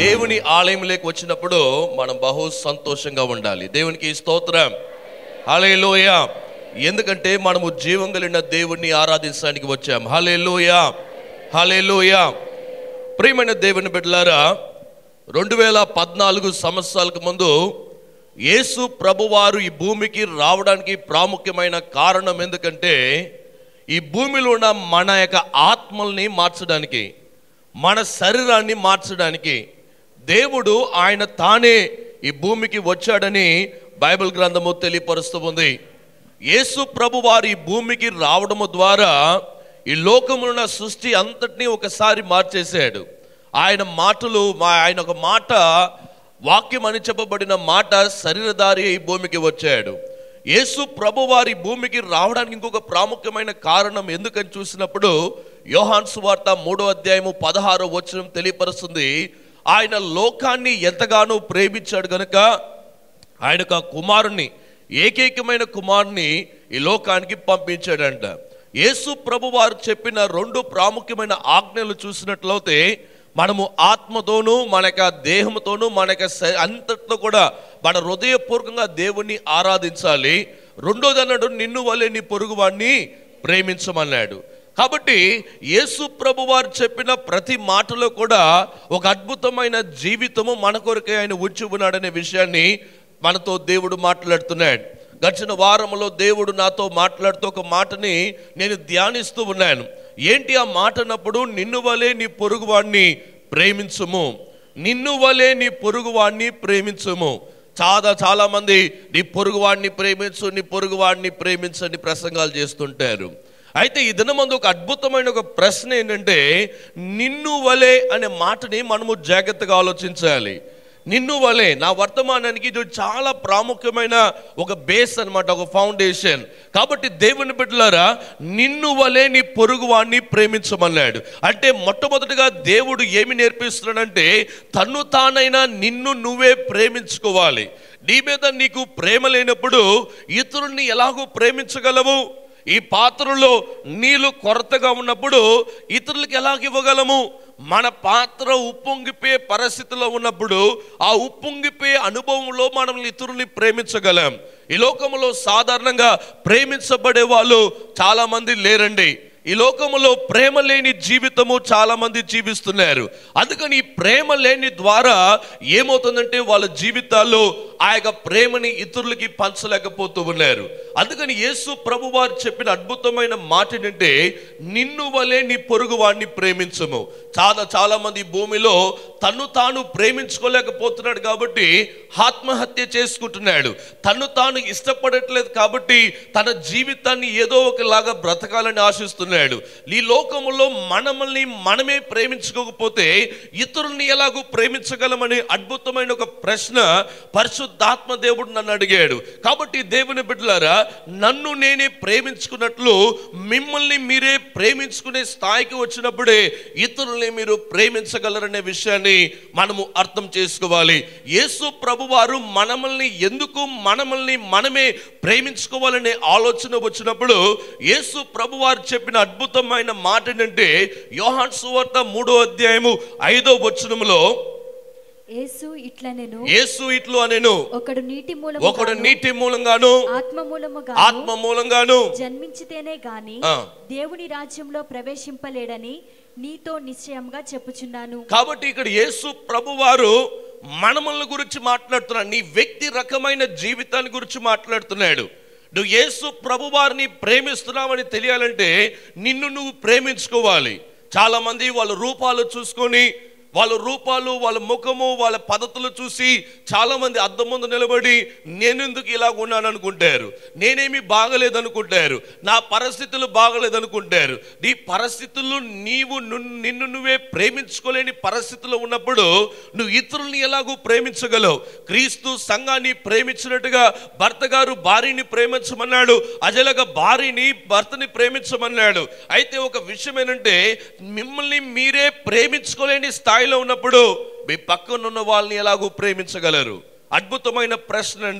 దేవుని ఆలయంలోకి వచ్చినప్పుడు మనం బహు సంతోషంగా ఉండాలి దేవునికి స్తోత్రం హలేలోయ ఎందుకంటే మనము జీవం కలిగిన దేవుణ్ణి ఆరాధించడానికి వచ్చాం హలేలోయ హలేలోయ ప్రియమైన దేవుని బిడ్డలారా రెండు వేల పద్నాలుగు సంవత్సరాలకు ముందు యేసు ప్రభువారు ఈ భూమికి రావడానికి ప్రాముఖ్యమైన కారణం ఎందుకంటే ఈ భూమిలో ఉన్న మన యొక్క ఆత్మల్ని మార్చడానికి మన శరీరాన్ని మార్చడానికి దేవుడు ఆయన తానే ఈ భూమికి వచ్చాడని బైబిల్ గ్రంథము తెలియపరుస్తూ ఉంది యేసు ప్రభు వారు ఈ భూమికి రావడము ద్వారా ఈ లోకములో ఉన్న సృష్టి అంతటినీ ఒకసారి మార్చేశాడు ఆయన మాటలు మా ఆయన ఒక మాట వాక్యం అని చెప్పబడిన మాట శరీరధారి ఈ భూమికి వచ్చాడు యేసు ప్రభు వారి భూమికి రావడానికి ఇంకొక ప్రాముఖ్యమైన కారణం ఎందుకని చూసినప్పుడు యోహాన్ సువార్త మూడో అధ్యాయము పదహారో వచనం తెలియపరుస్తుంది ఆయన లోకాన్ని ఎంతగానో ప్రేమించాడు గనుక ఆయనకు ఆ కుమారుణ్ణి ఏకైకమైన కుమారుని ఈ లోకానికి పంపించాడంట యేసు ప్రభు వారు చెప్పిన రెండు ప్రాముఖ్యమైన ఆజ్ఞలు చూసినట్లయితే మనము ఆత్మతోనూ మన యొక్క దేహంతోనూ మన యొక్క శ- అంతట్లో కూడా మన హృదయపూర్వకంగా దేవుణ్ణి ఆరాధించాలి రెండోది అన్నాడు నిన్ను వలె నీ పొరుగువాడిని ప్రేమించమన్నాడు కాబట్టి యేసు ప్రభు వారు చెప్పిన ప్రతి మాటలో కూడా ఒక అద్భుతమైన జీవితము మన కొరకే ఆయన ఉంచి ఉన్నాడనే విషయాన్ని మనతో దేవుడు మాట్లాడుతున్నాడు గడిచిన వారంలో దేవుడు నాతో మాట్లాడుతూ ఒక మాటని నేను ధ్యానిస్తూ ఉన్నాను ఏంటి ఆ మాట అన్నప్పుడు నిన్ను వలే నీ పొరుగువాడిని ప్రేమించుము నిన్ను వలే నీ పొరుగువాడిని ప్రేమించుము చాలా చాలా మంది నీ పొరుగువాడిని ప్రేమించు నీ పొరుగువాడిని ప్రేమించని ప్రసంగాలు చేస్తుంటారు అయితే ఈ దినమందు ఒక అద్భుతమైన ఒక ప్రశ్న ఏంటంటే నిన్ను వలే అనే మాటని మనము జాగ్రత్తగా ఆలోచించాలి నిన్ను వలే నా వర్తమానానికి ఇది చాలా ప్రాముఖ్యమైన ఒక బేస్ అన్నమాట ఒక ఫౌండేషన్ కాబట్టి దేవుని బిడ్డలారా నిన్ను వలే నీ పొరుగువాడిని ప్రేమించమన్నాడు అంటే మొట్టమొదటిగా దేవుడు ఏమి నేర్పిస్తున్నాడంటే తన్ను తానైనా నిన్ను నువ్వే ప్రేమించుకోవాలి నీ మీద నీకు ప్రేమ లేనప్పుడు ఇతరుల్ని ఎలాగో ప్రేమించగలవు ఈ పాత్రలో నీళ్లు కొరతగా ఉన్నప్పుడు ఇతరులకు ఎలాగ ఇవ్వగలము మన పాత్ర ఉప్పొంగిపోయే పరిస్థితిలో ఉన్నప్పుడు ఆ ఉప్పొంగిపోయే అనుభవంలో మనం ఇతరుల్ని ప్రేమించగలం ఈ లోకంలో సాధారణంగా ప్రేమించబడే వాళ్ళు చాలా మంది లేరండి ఈ లోకములో ప్రేమ లేని జీవితము చాలా మంది జీవిస్తున్నారు అందుకని ఈ ప్రేమ లేని ద్వారా ఏమవుతుందంటే వాళ్ళ జీవితాల్లో ఆ యొక్క ప్రేమని ఇతరులకి పంచలేకపోతూ ఉన్నారు అందుకని యేసు ప్రభు వారు చెప్పిన అద్భుతమైన మాట ఏంటంటే నిన్ను వలే నీ పొరుగు వాడిని ప్రేమించము చాలా చాలా మంది ఈ భూమిలో తను తాను ప్రేమించుకోలేకపోతున్నాడు కాబట్టి ఆత్మహత్య చేసుకుంటున్నాడు తను తాను ఇష్టపడట్లేదు కాబట్టి తన జీవితాన్ని ఏదో ఒకలాగా బ్రతకాలని ఆశిస్తున్నాడు ఈ లోకములో మనమల్ని మనమే ప్రేమించుకోకపోతే ఇతరుల్ని ఎలాగూ ప్రేమించగలమనే అద్భుతమైన ఒక ప్రశ్న పరిశుద్ధాత్మ దేవుడు నన్ను అడిగాడు కాబట్టి దేవుని బిడ్డలారా నన్ను నేనే ప్రేమించుకున్నట్లు మిమ్మల్ని మీరే ప్రేమించుకునే స్థాయికి వచ్చినప్పుడే ఇతరుల్ని మీరు ప్రేమించగలరనే విషయాన్ని మనము అర్థం చేసుకోవాలి యేసు ప్రభువారు మనమల్ని ఎందుకు మనమల్ని మనమే ప్రేమించుకోవాలనే ఆలోచన వచ్చినప్పుడు యేసు ప్రభువారు చెప్పిన అద్భుతమైన మాట ఏంటంటే యోహాన్ సువార్త మూడో అధ్యాయము ఐదో వచనములో యేసు ఇట్లా నేను యేసు ఇట్లు అనేను ఒకడు నీటి ఒకడు మూలము నీటి మూలంగాను ఆత్మ మూలముగా ఆత్మ మూలంగాను జన్మించితేనే గాని ఆ. దేవుని రాజ్యంలో ప్రవేశింపలేడని నీతో నిశ్చయంగా చెప్పుచున్నాను కాబట్టి ఇక్కడ యేసు ప్రభువారు మనమల్ని గురించి మాట్లాడుతున్నాడు నీ వ్యక్తి రకమైన జీవితాన్ని గురించి మాట్లాడుతున్నాడు నువ్వు యేసు ప్రభువారిని ప్రేమిస్తున్నావని తెలియాలంటే నిన్ను నువ్వు ప్రేమించుకోవాలి చాలా మంది వాళ్ళ రూపాలు చూసుకొని వాళ్ళ రూపాలు వాళ్ళ ముఖము వాళ్ళ పద్ధతులు చూసి చాలా మంది అద్దం ముందు నిలబడి నేను ఎందుకు ఇలా ఉన్నాను అనుకుంటారు నేనేమి బాగలేదు అనుకుంటారు నా పరిస్థితులు బాగలేదు అనుకుంటారు నీ పరిస్థితులు నీవు ను- నిన్ను నువ్వే ప్రేమించుకోలేని పరిస్థితుల్లో ఉన్నప్పుడు నువ్వు ఇతరుల్ని ఎలాగూ ప్రేమించగలవు క్రీస్తు సంఘాన్ని ప్రేమించినట్టుగా భర్త గారు భార్యని ప్రేమించమన్నాడు అజలగా భార్యని భర్తని ప్రేమించమన్నాడు అయితే ఒక విషయం ఏంటంటే మిమ్మల్ని మీరే ప్రేమించుకోలేని స్థాయిలో ఉన్నప్పుడు మీ పక్కన ఉన్న వాళ్ళని ఎలాగూ ప్రేమించగలరు అద్భుతమైన ప్రశ్న అండి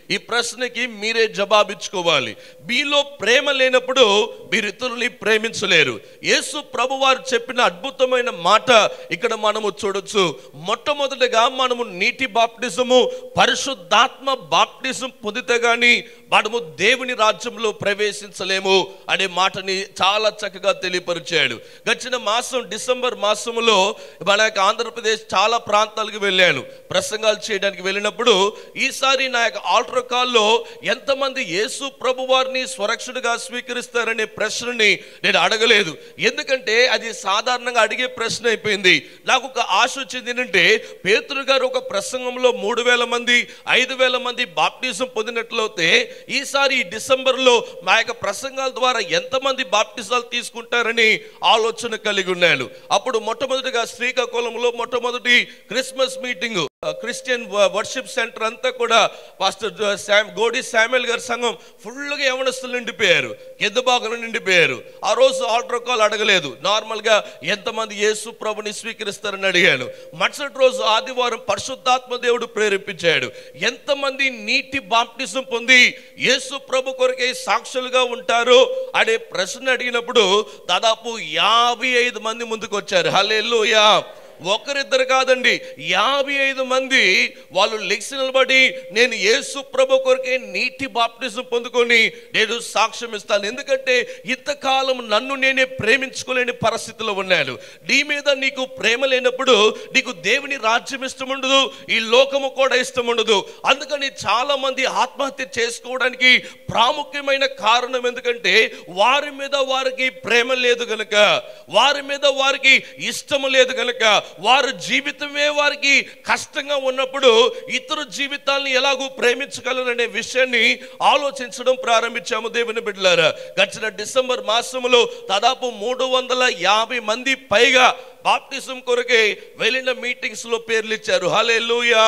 ఈ ప్రశ్నకి మీరే జవాబిచ్చుకోవాలి మీలో ప్రేమ లేనప్పుడు మీరు ఇతరుల్ని ప్రేమించలేరు యేసు ప్రభు వారు చెప్పిన అద్భుతమైన మాట ఇక్కడ మనము చూడొచ్చు మొట్టమొదటిగా మనము నీటి బాప్టిజము పరిశుద్ధాత్మ బాప్టిజం పొందితే గాని మనము దేవుని రాజ్యంలో ప్రవేశించలేము అనే మాటని చాలా చక్కగా తెలియపరిచాడు గడిచిన మాసం డిసెంబర్ మాసంలో మన యొక్క ఆంధ్రప్రదేశ్ చాలా ప్రాంతాలకు వెళ్ళాను ప్రసంగాలు చేయడానికి వెళ్ళినప్పుడు ఈసారి నా యొక్క ఆల్టర్ కాల్లో ఎంతమంది యేసు ప్రభు వారిని స్వరక్షుడిగా స్వీకరిస్తారనే ప్రశ్నని నేను అడగలేదు ఎందుకంటే అది సాధారణంగా అడిగే ప్రశ్న అయిపోయింది నాకు ఒక ఆశ వచ్చింది ఏంటంటే పేతురు గారు ఒక ప్రసంగంలో మూడు వేల మంది ఐదు వేల మంది బాప్టిజం పొందినట్లయితే ఈసారి ఈ డిసెంబర్లో మా యొక్క ప్రసంగాల ద్వారా ఎంతమంది బాప్టిజాలు తీసుకుంటారని ఆలోచన కలిగి ఉన్నాను అప్పుడు మొట్టమొదటిగా శ్రీకాకుళంలో మొట్టమొదటి Christmas meeting Christian worship centre అంతా కూడా పాస్టర్ శామ్ గోడి శామ్యుల్ గారి సంఘం ఫుల్గా యవనస్తులు నిండిపోయారు ఎద్దుబాగులు నిండిపోయారు ఆ రోజు ఆల్టర్ కాల్ అడగలేదు నార్మల్గా ఎంతమంది యేసు ప్రభుని స్వీకరిస్తారని అడిగాను మరుసటి రోజు ఆదివారం పరిశుద్ధాత్మ దేవుడు ప్రేరేపించాడు ఎంతమంది నీటి బాప్టిజం పొంది యేసు ప్రభు కొరకే సాక్షులుగా ఉంటారు అనే ప్రశ్న అడిగినప్పుడు దాదాపు యాభై ఐదు మంది ముందుకు వచ్చారు హల్లెలూయా ఒకరిద్దరు కాదండి యాభై ఐదు మంది వాళ్ళు లెగ్సి నిలబడి నేను యేసు ప్రభు కొరకే నీటి బాప్టిజం పొందుకొని నేను సాక్ష్యం ఇస్తాను ఎందుకంటే ఇంతకాలం నన్ను నేనే ప్రేమించుకోలేని పరిస్థితిలో ఉన్నాను నీ మీద నీకు ప్రేమ లేనప్పుడు నీకు దేవుని రాజ్యం ఇష్టం ఉండదు ఈ లోకము కూడా ఇష్టం ఉండదు అందుకని చాలా మంది ఆత్మహత్య చేసుకోవడానికి ప్రాముఖ్యమైన కారణం ఎందుకంటే వారి మీద వారికి ప్రేమ లేదు గనుక వారి మీద వారికి ఇష్టం లేదు గనుక వారి జీవితమే వారికి కష్టంగా ఉన్నప్పుడు ఇతర జీవితాలను ఎలాగూ ప్రేమించగలరనే విషయాన్ని ఆలోచించడం ప్రారంభించాము దేవుని బిడ్డలారా గడిచిన డిసెంబర్ మాసంలో దాదాపు మూడు వందల యాభై మంది పైగా బాప్టిజం కొరకే వెళ్ళిన మీటింగ్స్ లో పేర్లు ఇచ్చారు హలే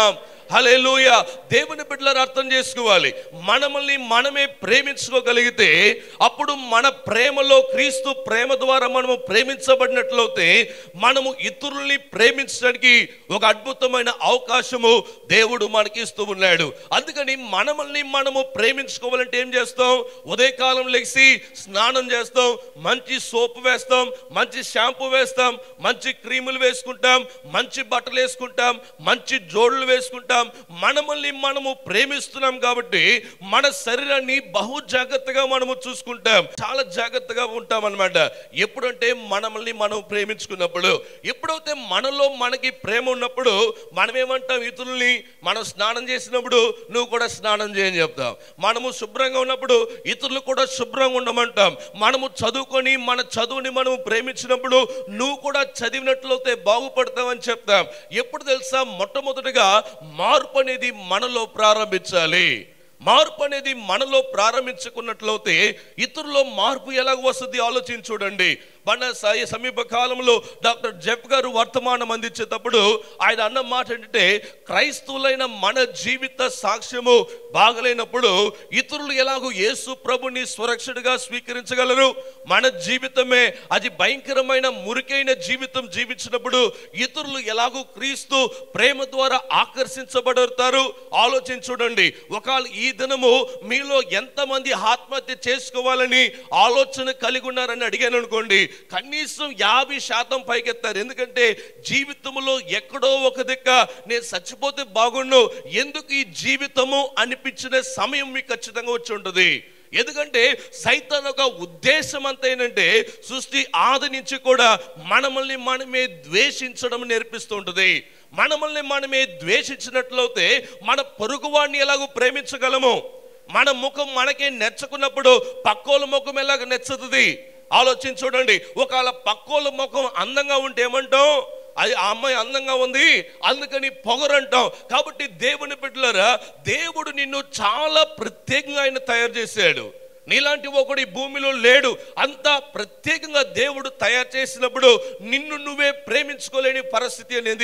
హలేలుయ దేవుని బిడ్డలారు అర్థం చేసుకోవాలి మనల్ని మనమే ప్రేమించుకోగలిగితే అప్పుడు మన ప్రేమలో క్రీస్తు ప్రేమ ద్వారా మనము ప్రేమించబడినట్లయితే మనము ఇతరుల్ని ప్రేమించడానికి ఒక అద్భుతమైన అవకాశము దేవుడు మనకి ఇస్తూ ఉన్నాడు అందుకని మనల్ని మనము ప్రేమించుకోవాలంటే ఏం చేస్తాం ఉదయకాలం లెగిసి స్నానం చేస్తాం మంచి సోప్ వేస్తాం మంచి షాంపూ వేస్తాం మంచి క్రీములు వేసుకుంటాం మంచి బట్టలు వేసుకుంటాం మంచి జోడులు వేసుకుంటాం మనమల్ని మనము ప్రేమిస్తున్నాం కాబట్టి మన శరీరాన్ని బహు జాగ్రత్తగా మనము చూసుకుంటాం చాలా జాగ్రత్తగా ఉంటాం అనమాట ఎప్పుడంటే మనల్ని మనం ప్రేమించుకున్నప్పుడు ఎప్పుడైతే మనలో మనకి ప్రేమ ఉన్నప్పుడు మనం ఏమంటాం ఇతరుల్ని మనం స్నానం చేసినప్పుడు నువ్వు కూడా స్నానం చేయని చెప్తాం మనము శుభ్రంగా ఉన్నప్పుడు ఇతరులు కూడా శుభ్రంగా ఉండమంటాం మనము చదువుకొని మన చదువుని మనము ప్రేమించినప్పుడు నువ్వు కూడా చదివినట్లయితే బాగుపడతావని చెప్తాం ఎప్పుడు తెలుసా మొట్టమొదటిగా మార్పు అనేది మనలో ప్రారంభించాలి మార్పు అనేది మనలో ప్రారంభించుకున్నట్లయితే ఇతరుల్లో మార్పు ఎలాగ వస్తుంది ఆలోచించి చూడండి మన స- సమీప కాలంలో డాక్టర్ జెఫ్ గారు వర్తమానం అందించేటప్పుడు ఆయన అన్న మాట ఏంటంటే క్రైస్తవులైన మన జీవిత సాక్ష్యము బాగలేనప్పుడు ఇతరులు ఎలాగో యేసు ప్రభుని సురక్షితగా స్వీకరించగలరు మన జీవితమే అది భయంకరమైన మురికైన జీవితం జీవించినప్పుడు ఇతరులు ఎలాగో క్రీస్తు ప్రేమ ద్వారా ఆకర్షించబడతారు ఆలోచించి చూడండి ఒకవేళ ఈ దినము మీలో ఎంతమంది ఆత్మహత్య చేసుకోవాలని ఆలోచన కలిగి ఉన్నారని అడిగాను అనుకోండి కనీసం యాభై శాతం పైకెత్తారు ఎందుకంటే జీవితంలో ఎక్కడో ఒక దిక్క నేను చచ్చిపోతే బాగుండు ఎందుకు ఈ జీవితము అనిపించిన సమయం మీకు ఖచ్చితంగా వచ్చి ఉంటుంది ఎందుకంటే సైతాన్ ఒక ఉద్దేశం అంతా ఏంటంటే సృష్టి ఆది నుంచి కూడా మనమల్ని మనమే ద్వేషించడం నేర్పిస్తూ ఉంటుంది మనమల్ని మనమే ద్వేషించినట్లయితే మన పొరుగువాడిని ఎలాగో ప్రేమించగలము మన ముఖం మనకే నెచ్చకున్నప్పుడు పక్కోల ముఖం ఎలాగ నెచ్చుతుంది ఆలోచించి చూడండి ఒకవేళ పక్కోల ముఖం అందంగా ఉంటే ఏమంటాం అది ఆ అమ్మాయి అందంగా ఉంది అందుకని పొగరంటాం కాబట్టి దేవుని బిడ్డలారా దేవుడు నిన్ను చాలా ప్రత్యేకంగా ఆయన తయారు చేశాడు నీలాంటి ఒకడు ఈ భూమిలో లేడు అంత ప్రత్యేకంగా దేవుడు తయారు చేసినప్పుడు నిన్ను నువ్వే ప్రేమించుకోలేని పరిస్థితి అనేది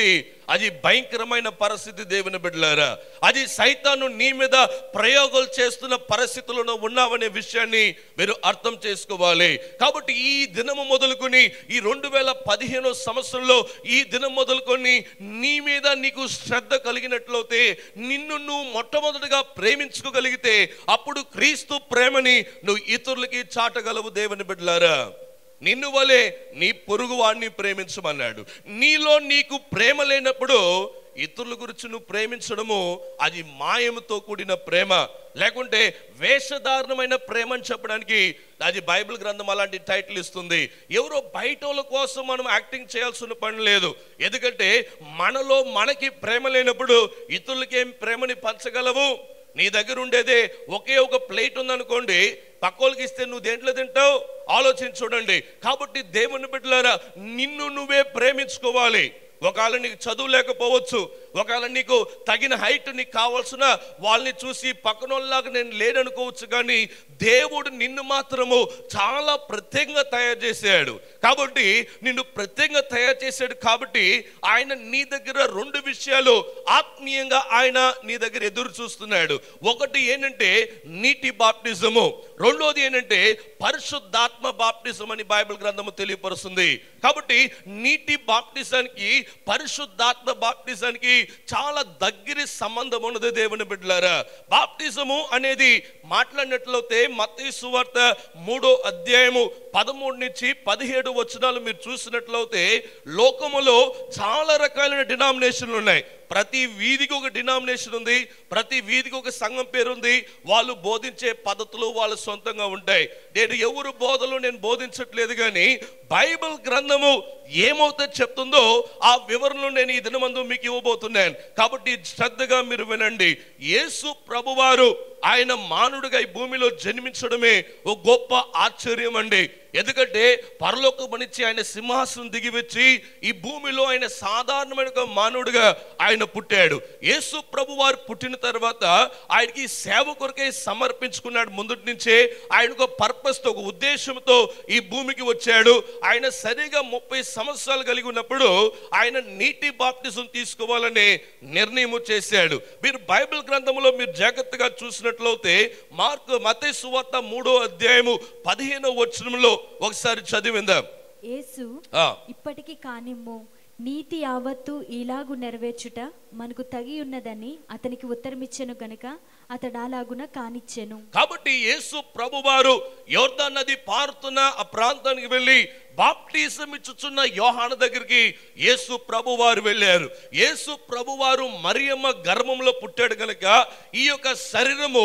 అది భయంకరమైన పరిస్థితి దేవుని బిడ్డలారా అది సైతాను నీ మీద ప్రయోగాలు చేస్తున్న పరిస్థితుల్లో ఉన్నావనే విషయాన్ని మీరు అర్థం చేసుకోవాలి కాబట్టి ఈ దినము మొదలుకొని ఈ రెండు వేల పదిహేను సంవత్సరంలో ఈ దినం మొదలుకొని నీ మీద నీకు శ్రద్ధ కలిగినట్లయితే నిన్ను నువ్వు మొట్టమొదటిగా ప్రేమించుకోగలిగితే అప్పుడు క్రీస్తు ప్రేమని నువ్వు ఇతరులకి చాటగలవు దేవుని బిడ్డలారా నిన్ను వలె నీ పొరుగు వాడిని ప్రేమించమన్నాడు నీలో నీకు ప్రేమ లేనప్పుడు ఇతరుల గురించి నువ్వు ప్రేమించడము అది మాయముతో కూడిన ప్రేమ లేకుంటే వేషధారణమైన ప్రేమ అని చెప్పడానికి అది బైబిల్ గ్రంథం అలాంటి టైటిల్ ఇస్తుంది ఎవరో బయట వాళ్ళ కోసం మనం యాక్టింగ్ చేయాల్సిన పని లేదు ఎందుకంటే మనలో మనకి ప్రేమ లేనప్పుడు ఇతరులకి ఏం ప్రేమని పంచగలవు నీ దగ్గర ఉండేదే ఒకే ఒక ప్లేట్ ఉందనుకోండి పక్కోళ్ళకి ఇస్తే నువ్వు దేంట్లో తింటావు ఆలోచించి చూడండి కాబట్టి దేవుని బిడ్డలారా నిన్ను నువ్వే ప్రేమించుకోవాలి ఒకవేళ నీకు చదువు లేకపోవచ్చు ఒకవేళ నీకు తగిన హైట్ నీకు కావాల్సిన వాళ్ళని చూసి పక్కనోళ్ళలాగా నేను లేననుకోవచ్చు కానీ దేవుడు నిన్ను మాత్రము చాలా ప్రత్యేకంగా తయారు చేశాడు కాబట్టి నిన్ను ప్రత్యేకంగా తయారు చేశాడు కాబట్టి ఆయన నీ దగ్గర రెండు విషయాలు ఆత్మీయంగా ఆయన నీ దగ్గర ఎదురు చూస్తున్నాడు ఒకటి ఏంటంటే నీటి బాప్టిజము రెండోది ఏంటంటే పరిశుద్ధాత్మ బాప్టిజం అని బైబిల్ గ్రంథము తెలియపరుస్తుంది కాబట్టి నీటి బాప్టిజానికి పరిశుద్ధాత్మ బాప్టిజానికి చాలా దగ్గరి సంబంధం ఉన్నది దేవుని బిడ్డలారా బాప్టిజము అనేది మాట్లాడినట్లయితే మత్తయి సువార్త మూడో అధ్యాయము పదమూడు నుంచి పదిహేడు వచనాలు మీరు చూసినట్లయితే లోకములో చాలా రకాలైన డినామినేషన్లు ఉన్నాయి ప్రతి వీధికి ఒక డినామినేషన్ ఉంది ప్రతి వీధికి ఒక సంఘం పేరు ఉంది వాళ్ళు బోధించే పద్ధతులు వాళ్ళ సొంతంగా ఉంటాయి నేను ఎవరు బోధలు నేను బోధించట్లేదు కానీ బైబిల్ గ్రంథము ఏమవుతే చెప్తుందో ఆ వివరణలు నేను ఈ దినమందు మీకు ఇవ్వబోతున్నాను కాబట్టి శ్రద్ధగా మీరు వినండి యేసు ప్రభువారు ఆయన మానవుడిగా ఈ భూమిలో జన్మించడమే ఒక గొప్ప ఆశ్చర్యం అండి ఎందుకంటే పరలోకమనిచ్చి ఆయన సింహాసనం దిగి వచ్చి ఈ భూమిలో ఆయన సాధారణమైన ఒక మానవుడిగా ఆయన పుట్టాడు యేసు ప్రభు వారు పుట్టిన తర్వాత ఆయనకి సేవ కొరకే సమర్పించుకున్నాడు ముందుటి నుంచే ఆయన ఒక పర్పస్తో ఒక ఉద్దేశంతో ఈ భూమికి వచ్చాడు ఆయన సరిగా ముప్పై సంవత్సరాలు కలిగి ఉన్నప్పుడు ఆయన నీటి బాప్టిజం తీసుకోవాలనే నిర్ణయం చేశాడు మీరు బైబిల్ గ్రంథంలో మీరు జాగ్రత్తగా చూసినట్లయితే మార్కు మతే సువార్త మూడో అధ్యాయము పదిహేనో వచనంలో ఒకసారి చదివిందాం యేసు ఆ, ఇప్పటికి కానిమ్ము నీతి యావత్తు ఇలాగు నెరవేర్చుట మనకు తగి ఉన్నదని అతనికి ఉత్తరమిచ్చెను గనుక అతడు అలాగున కానిచ్చెను కాబట్టి యేసు ప్రభువారు యోర్దాన్ నది పారుతున్న ఆ ప్రాంతానికి వెళ్ళి బాప్టిజం ఇచ్చుచున్న యోహాను దగ్గరికి యేసు ప్రభువారు వెళ్ళారు యేసు ప్రభువారు మరియమ్మ గర్భంలో పుట్టాడు గనుక ఈ యొక్క శరీరము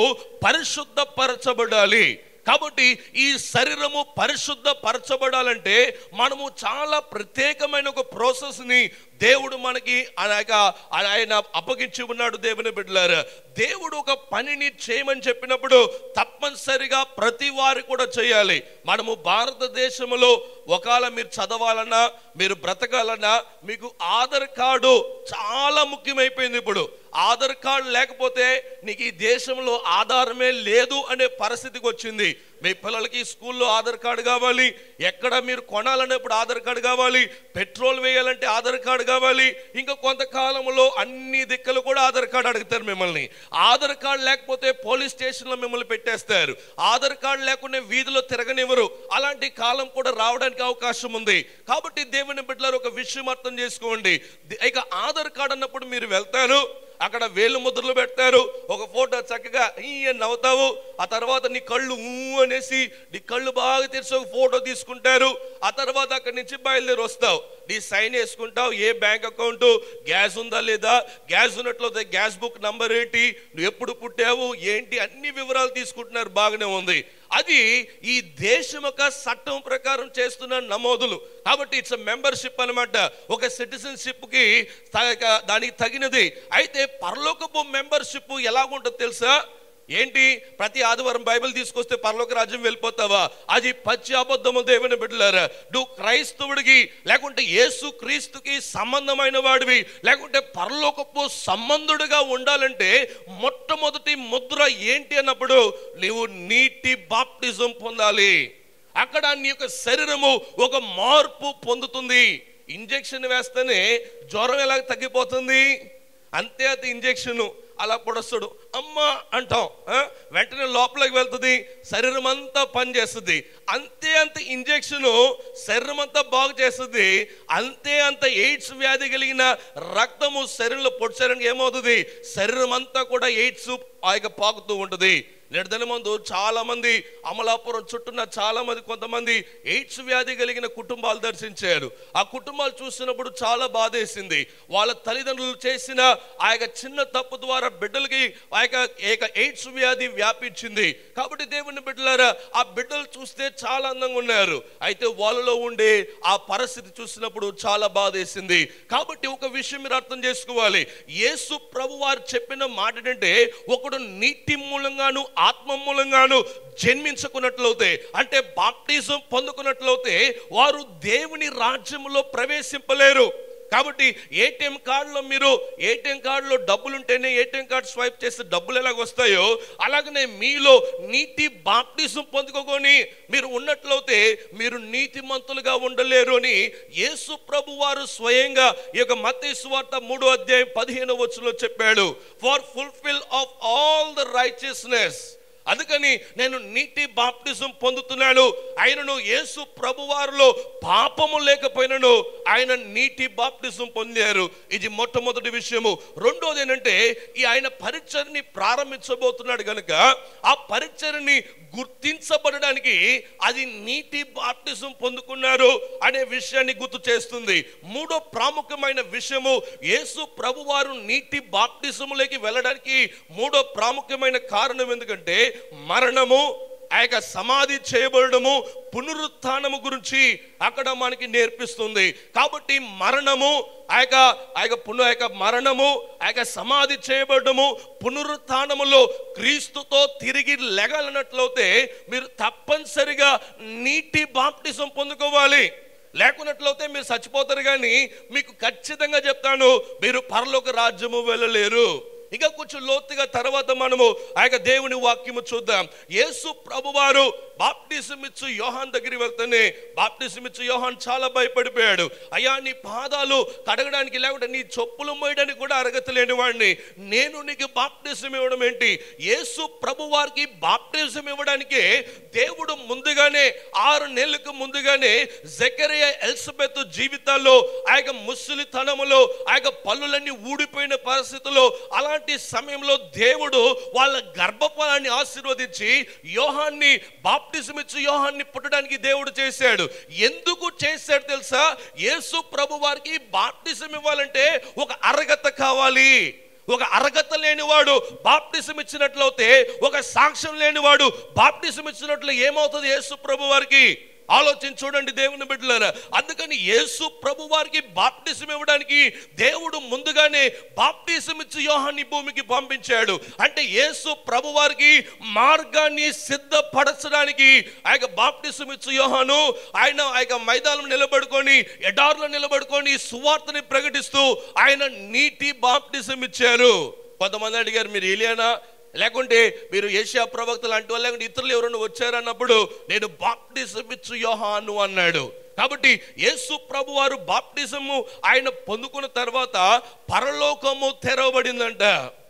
పరిశుద్ధపరచబడాలి కాబట్టి ఈ శరీరము పరిశుద్ధ పరచబడాలంటే మనము చాలా ప్రత్యేకమైన ఒక ప్రాసెస్ని దేవుడు మనకి ఆయన ఆయన అప్పగించి ఉన్నాడు దేవుని బిడ్డలారా దేవుడు ఒక పనిని చేయమని చెప్పినప్పుడు తప్పనిసరిగా ప్రతి వారు కూడా చేయాలి మనము భారతదేశంలో ఒకవేళ మీరు చదవాలన్నా మీరు బ్రతకాలన్నా మీకు ఆధార్ కార్డు చాలా ముఖ్యమైపోయింది ఇప్పుడు ఆధార్ కార్డు లేకపోతే నీకు ఈ దేశంలో ఆధారమే లేదు అనే పరిస్థితికి వచ్చింది మీ పిల్లలకి స్కూల్లో ఆధార్ కార్డు కావాలి ఎక్కడ మీరు కొనాలన్నప్పుడు ఆధార్ కార్డు కావాలి పెట్రోల్ వేయాలంటే ఆధార్ కార్డు కావాలి ఇంకా కొంతకాలంలో అన్ని దిక్కలు కూడా ఆధార్ కార్డు అడుగుతారు మిమ్మల్ని ఆధార్ కార్డు లేకపోతే పోలీస్ స్టేషన్లో మిమ్మల్ని పెట్టేస్తారు ఆధార్ కార్డు లేకుండా వీధిలో తిరగనివ్వరు అలాంటి కాలం కూడా రావడానికి అవకాశం ఉంది కాబట్టి దేవుని బిడ్డలారు ఒక విషయం అర్థం చేసుకోండి ఇక ఆధార్ కార్డు అన్నప్పుడు మీరు వెళ్తారు అక్కడ వేలు ముద్రలు పెడతారు ఒక ఫోటో చక్కగా ఈ అని నవ్వుతావు ఆ తర్వాత నీ కళ్ళు ఊ అనేసి నీ కళ్ళు బాగా తెరిచి ఒక ఫోటో తీసుకుంటారు ఆ తర్వాత అక్కడి నుంచి బయలుదేరి వస్తావు నీ సైన్ వేసుకుంటావు ఏ బ్యాంక్ అకౌంట్ గ్యాస్ ఉందా లేదా గ్యాస్ ఉన్నట్లయితే గ్యాస్ బుక్ నంబర్ ఏంటి నువ్వు ఎప్పుడు పుట్టావు ఏంటి అన్ని వివరాలు తీసుకుంటున్నారు బాగానే ఉంది అది ఈ దేశం యొక్క చట్టం ప్రకారం చేస్తున్న నమోదులు కాబట్టి ఇట్స్ మెంబర్షిప్ అనమాట ఒక సిటిజన్షిప్ కి త- దానికి తగినది అయితే పరలోకపు మెంబర్షిప్ ఎలాగుంటుందో తెలుసా ఏంటి ప్రతి ఆదివారం బైబిల్ తీసుకొస్తే పరలోక రాజ్యం వెళ్ళిపోతావా అది పచ్చి అబద్ధము దేవుని బిడ్డలారా నువ్వు క్రైస్తవుడికి లేకుంటే యేసు క్రీస్తుకి సంబంధమైన వాడివి లేకుంటే పరలోకపు సంబంధుడిగా ఉండాలంటే మొట్టమొదటి ముద్ర ఏంటి అన్నప్పుడు నీవు నీటి బాప్టిజం పొందాలి అక్కడ నీ యొక్క శరీరము ఒక మార్పు పొందుతుంది ఇంజెక్షన్ వేస్తేనే జ్వరం ఎలా తగ్గిపోతుంది అంతే అది ఇంజెక్షన్ అలా పొడస్తాడు అమ్మ అంటాం ఆ? వెంటనే లోపలికి వెళ్తుంది శరీరం అంతా పనిచేస్తుంది అంతే అంత ఇంజెక్షన్ శరీరం అంతా బాగు చేస్తుంది అంతే అంత ఎయిడ్స్ వ్యాధి కలిగిన రక్తము శరీరంలో పొడి శరీరం ఏమవుతుంది శరీరం అంతా కూడా ఎయిడ్స్ ఆయక పాకుతూ ఉంటుంది నేటి ముందు చాలా మంది అమలాపురం చుట్టూన్న చాలా మంది కొంతమంది ఎయిడ్స్ వ్యాధి కలిగిన కుటుంబాలు దర్శించారు ఆ కుటుంబాలు చూసినప్పుడు చాలా బాధేసింది వాళ్ళ తల్లిదండ్రులు చేసిన ఆ యొక్క చిన్న తప్పు ద్వారా బిడ్డలకి ఆ యొక్క ఏక ఎయిడ్స్ వ్యాధి వ్యాపించింది కాబట్టి దేవుని బిడ్డలారా ఆ బిడ్డలు చూస్తే చాలా అందంగా ఉన్నారు అయితే వాళ్ళలో ఉండే ఆ పరిస్థితి చూసినప్పుడు చాలా బాధేసింది కాబట్టి ఒక విషయం మీరు అర్థం చేసుకోవాలి యేసు ప్రభు వారు చెప్పిన మాట ఏంటంటే ఒకడు నీటి మూలంగాను ఆత్మ మూలంగాను జన్మించుకున్నట్లయితే అంటే బాప్టిజం పొందుకున్నట్లయితే వారు దేవుని రాజ్యంలో ప్రవేశింపలేరు కాబట్టి ఏటీఎం కార్డులో మీరు ఏటీఎం కార్డులో డబ్బులు ఉంటేనే ఏటీఎం కార్డు స్వైప్ చేస్తే డబ్బులు ఎలాగ వస్తాయో అలాగనే మీలో నీటి బాప్టిజం పొందుకొని మీరు ఉన్నట్లయితే మీరు నీతిమంతులుగా ఉండలేరు అని యేసు ప్రభు వారు స్వయంగా ఈ యొక్క మత్తయి సువార్త మూడో అధ్యాయం పదిహేను వచ్చులో చెప్పాడు for fulfil of all the righteousness అందుకని నేను నీటి బాప్టిజం పొందుతున్నాను ఆయనను యేసు ప్రభువారిలో పాపము లేకపోయినను ఆయన నీటి బాప్టిజం పొందారు ఇది మొట్టమొదటి విషయము రెండోది ఏంటంటే ఈ ఆయన పరిచయని ప్రారంభించబోతున్నాడు కనుక ఆ పరిచయని గుర్తించబడడానికి అది నీటి బాప్టిజం పొందుకున్నారు అనే విషయాన్ని గుర్తు చేస్తుంది మూడో ప్రాముఖ్యమైన విషయము యేసు ప్రభువారు నీటి బాప్టిజములోకి వెళ్ళడానికి మూడో ప్రాముఖ్యమైన కారణం ఎందుకంటే మరణము ఆ యొక్క సమాధి చేయబడము పునరుత్థానము గురించి అక్కడ మనకి నేర్పిస్తుంది కాబట్టి మరణము ఆ యొక్క ఆ యొక్క పునః ఆ యొక్క మరణము ఆ యొక్క సమాధి చేయబడము పునరుత్థానములో క్రీస్తుతో తిరిగి లెగలనట్లయితే మీరు తప్పనిసరిగా నీటి బాప్టిజం పొందుకోవాలి లేకున్నట్లయితే మీరు చచ్చిపోతారు కానీ మీకు ఖచ్చితంగా చెప్తాను మీరు పరలోక రాజ్యము వెళ్ళలేరు ఇంకా కొంచెం లోతుగా తర్వాత మనము ఆ యొక్క దేవుని వాక్యము చూద్దాం యేసు ప్రభువారు బాప్టిజం ఇచ్చు యోహాన్ దగ్గరికి వెళ్తేనే బాప్టిజం ఇచ్చు యోహాన్ చాలా భయపడిపోయాడు అయ్యా నీ పాదాలు కడగడానికి లేకుంటే నీ చెప్పులు మోయడానికి కూడా అర్హత లేని వాడిని నేను నీకు బాప్టిజం ఇవ్వడం ఏంటి యేసు ప్రభువారికి బాప్టిజం ఇవ్వడానికి దేవుడు ముందుగానే ఆరు నెలలకు ముందుగానే జకరియా ఎల్సబెత్ జీవితాల్లో ఆ యొక్క ముసలితనములో ఆ యొక్క పళ్ళులన్నీ ఊడిపోయిన పరిస్థితుల్లో అలాంటి సమయంలో దేవుడు వాళ్ళ గర్భఫలాన్ని ఆశీర్వదించి యోహాన్ని బాప్టిజం ఇచ్చి యోహాన్ని పుట్టడానికి దేవుడు చేశాడు ఎందుకు చేశాడు తెలుసా యేసు ప్రభు వారికి బాప్టిజం ఇవ్వాలంటే ఒక అర్హత కావాలి ఒక అర్హత లేనివాడు బాప్టిజం ఇచ్చినట్లయితే ఒక సాక్ష్యం లేనివాడు బాప్టిజం ఇచ్చినట్లు ఏమవుతుంది యేసు ప్రభు వారికి ఆలోచించి చూడండి దేవుని బిడ్డలారా అందుకని యేసు ప్రభు వారికి బాప్టిజం ఇవ్వడానికి దేవుడు ముందుగానే బాప్టిజం ఇచ్చి యోహాన్ని భూమికి పంపించాడు అంటే యేసు ప్రభు వారికి మార్గాన్ని సిద్ధపరచడానికి ఆ యొక్క బాప్టిజం ఇచ్చి యోహాను ఆయన ఆ యొక్క మైదానం నిలబడుకొని ఎడార్లో నిలబడుకొని సువార్తని ప్రకటిస్తూ ఆయన నీటి బాప్టిజం ఇచ్చారు కొంతమంది అడిగారు మీరు ఏలియానా లేకుంటే మీరు ఏషియా ప్రవక్త లాంటి వాళ్ళు లేకుంటే ఇతరులు ఎవరైనా వచ్చారన్నప్పుడు నేను బాప్టిజం ఇచ్చు యోహాను అన్నాడు కాబట్టి యేసు ప్రభు వారు బాప్టిజము ఆయన పొందుకున్న తర్వాత పరలోకము తెరవబడిందంట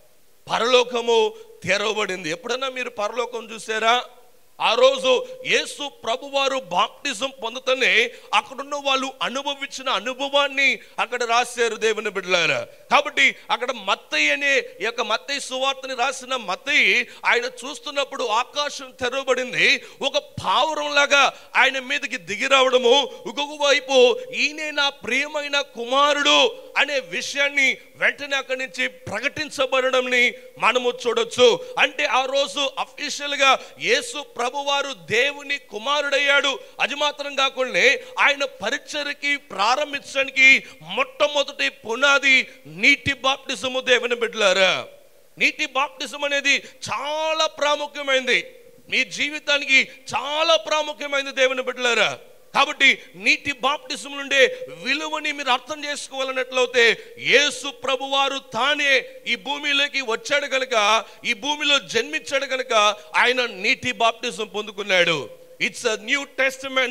పరలోకము తెరవబడింది ఎప్పుడన్నా మీరు పరలోకం చూసారా ఆ రోజు యేసు ప్రభువారు బాప్టిజం పొందుతనే అక్కడున్న వాళ్ళు అనుభవించిన అనుభవాన్ని అక్కడ రాశారు దేవుని బిడ్డలారా కాబట్టి అక్కడ మత్తయ్య అనే ఈ యొక్క మత్తయ్య సువార్తని రాసిన మత్తయ్య ఆయన చూస్తున్నప్పుడు ఆకాశం తెరవబడింది ఒక పావురం లాగా ఆయన మీదకి దిగి రావడము ఇంకొక వైపు ఈయనే నా ప్రియమైన కుమారుడు అనే విషయాన్ని వెంటనే అక్కడి నుంచి ప్రకటించబడడంని మనము చూడొచ్చు అంటే ఆ రోజు అఫీషియల్ గా యేసు ప్రభువారు దేవుని కుమారుడయ్యాడు అది మాత్రం కాకుండా ఆయన పరిచయకి ప్రారంభించడానికి మొట్టమొదటి పునాది నీటి బాప్టిజము దేవుని బిడ్డలారా నీటి బాప్టిజం అనేది చాలా ప్రాముఖ్యమైనది మీ జీవితానికి చాలా ప్రాముఖ్యమైనది దేవుని బిడ్డలారా కాబట్టి నీటి బాప్టిజం నుండే విలువని మీరు అర్థం చేసుకోవాలన్నట్లయితే యేసు ప్రభువారు తానే ఈ భూమిలోకి వచ్చాడు కనుక ఈ భూమిలో జన్మించాడు కనుక ఆయన నీటి బాప్టిజం పొందుకున్నాడు ఇట్స్ అ న్యూ టెస్టిమెంట్